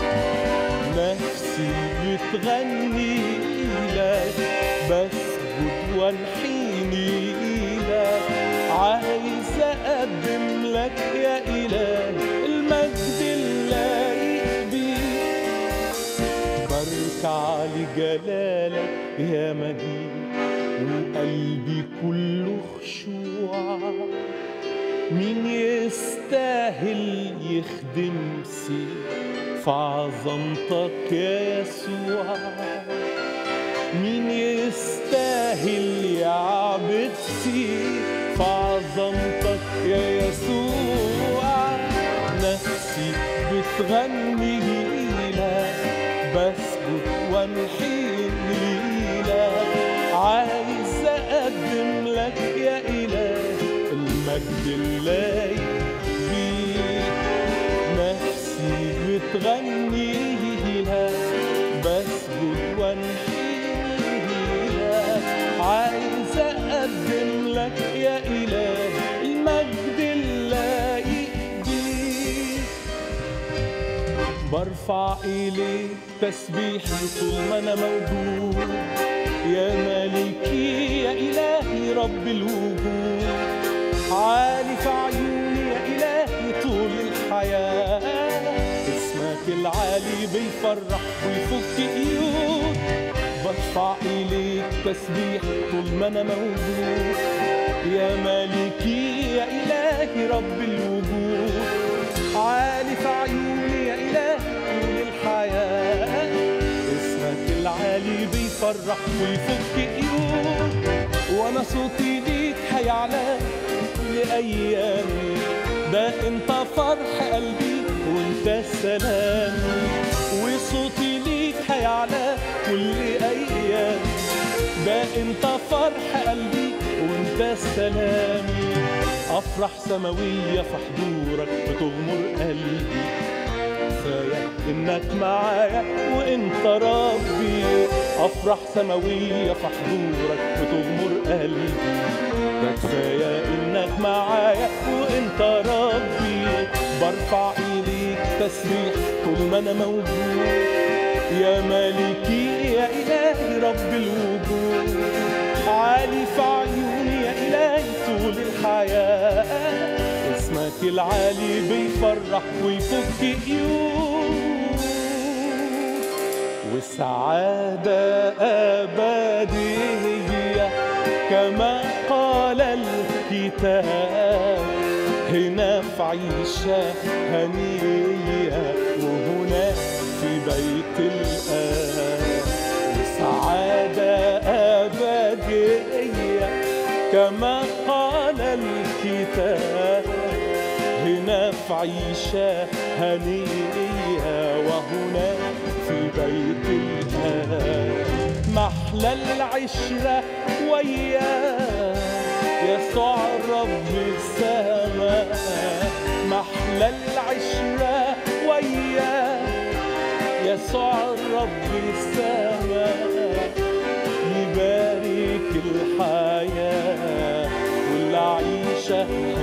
نفسي بتغني لك بسجد وانحني لك عايز اقدم لك يا اله المجد اللايق بيك بركع لجلالك يا مجيد وقلبي كله خشوع مين يستاهل يخدم سي في عظمتك يا يسوع مين يستاهل يعبد فيك فعظمتك يا يسوع نفسي بتغني لك بسجد وانحين ليلك عايز اقدم لك يا اله المجد اللايق بيك نفسي بتغني لك بسجد وانحين لك عايز اقدم لك يا اله المجد اللايق بيك برفع إليك تسبيحي طول ما أنا موجود يا مالكي يا إلهي رب الوجود عالي في عيوني يا إلهي طول الحياة اسمك العالي بيفرح ويفك قيود برفع إليك تسبيح طول ما أنا موجود يا مالكي يا إلهي رب الوجود عالي في عيوني يا إله طول الحياة اسمك العالي بيفرح ويفك قيود وانا صوتي ليك هيعلى كل ايامي ده انت فرح قلبي وانت سلامي وصوتي ليك هيعلى كل ايامي ده انت فرح قلبي وانت سلامي افرح سماويه في حضورك بتغمر قلبي كفايه انك معايا وانت ربي افرح سماويه في حضورك بتغمر قلبي ده كفايه انك معايا وانت ربي برفع ايديك تسبيح طول ما انا موجود يا مالكي يا إلهي رب الوجود عالي في عيوني يا إلهي طول الحياة اسمك العالي بيفرح ويفك قيود والسعادة أبدية كما قال الكتاب هنا في عيشة هنية وهنا في بيت الآب وسعادة أبدية كما قال الكتاب هنا في عيشة هنية وهنا في بيت الآب محلى العشرة وياه يسوع رب السماء محلى العشرة وياه يسوع رب السماء يبارك الحياة والعيشة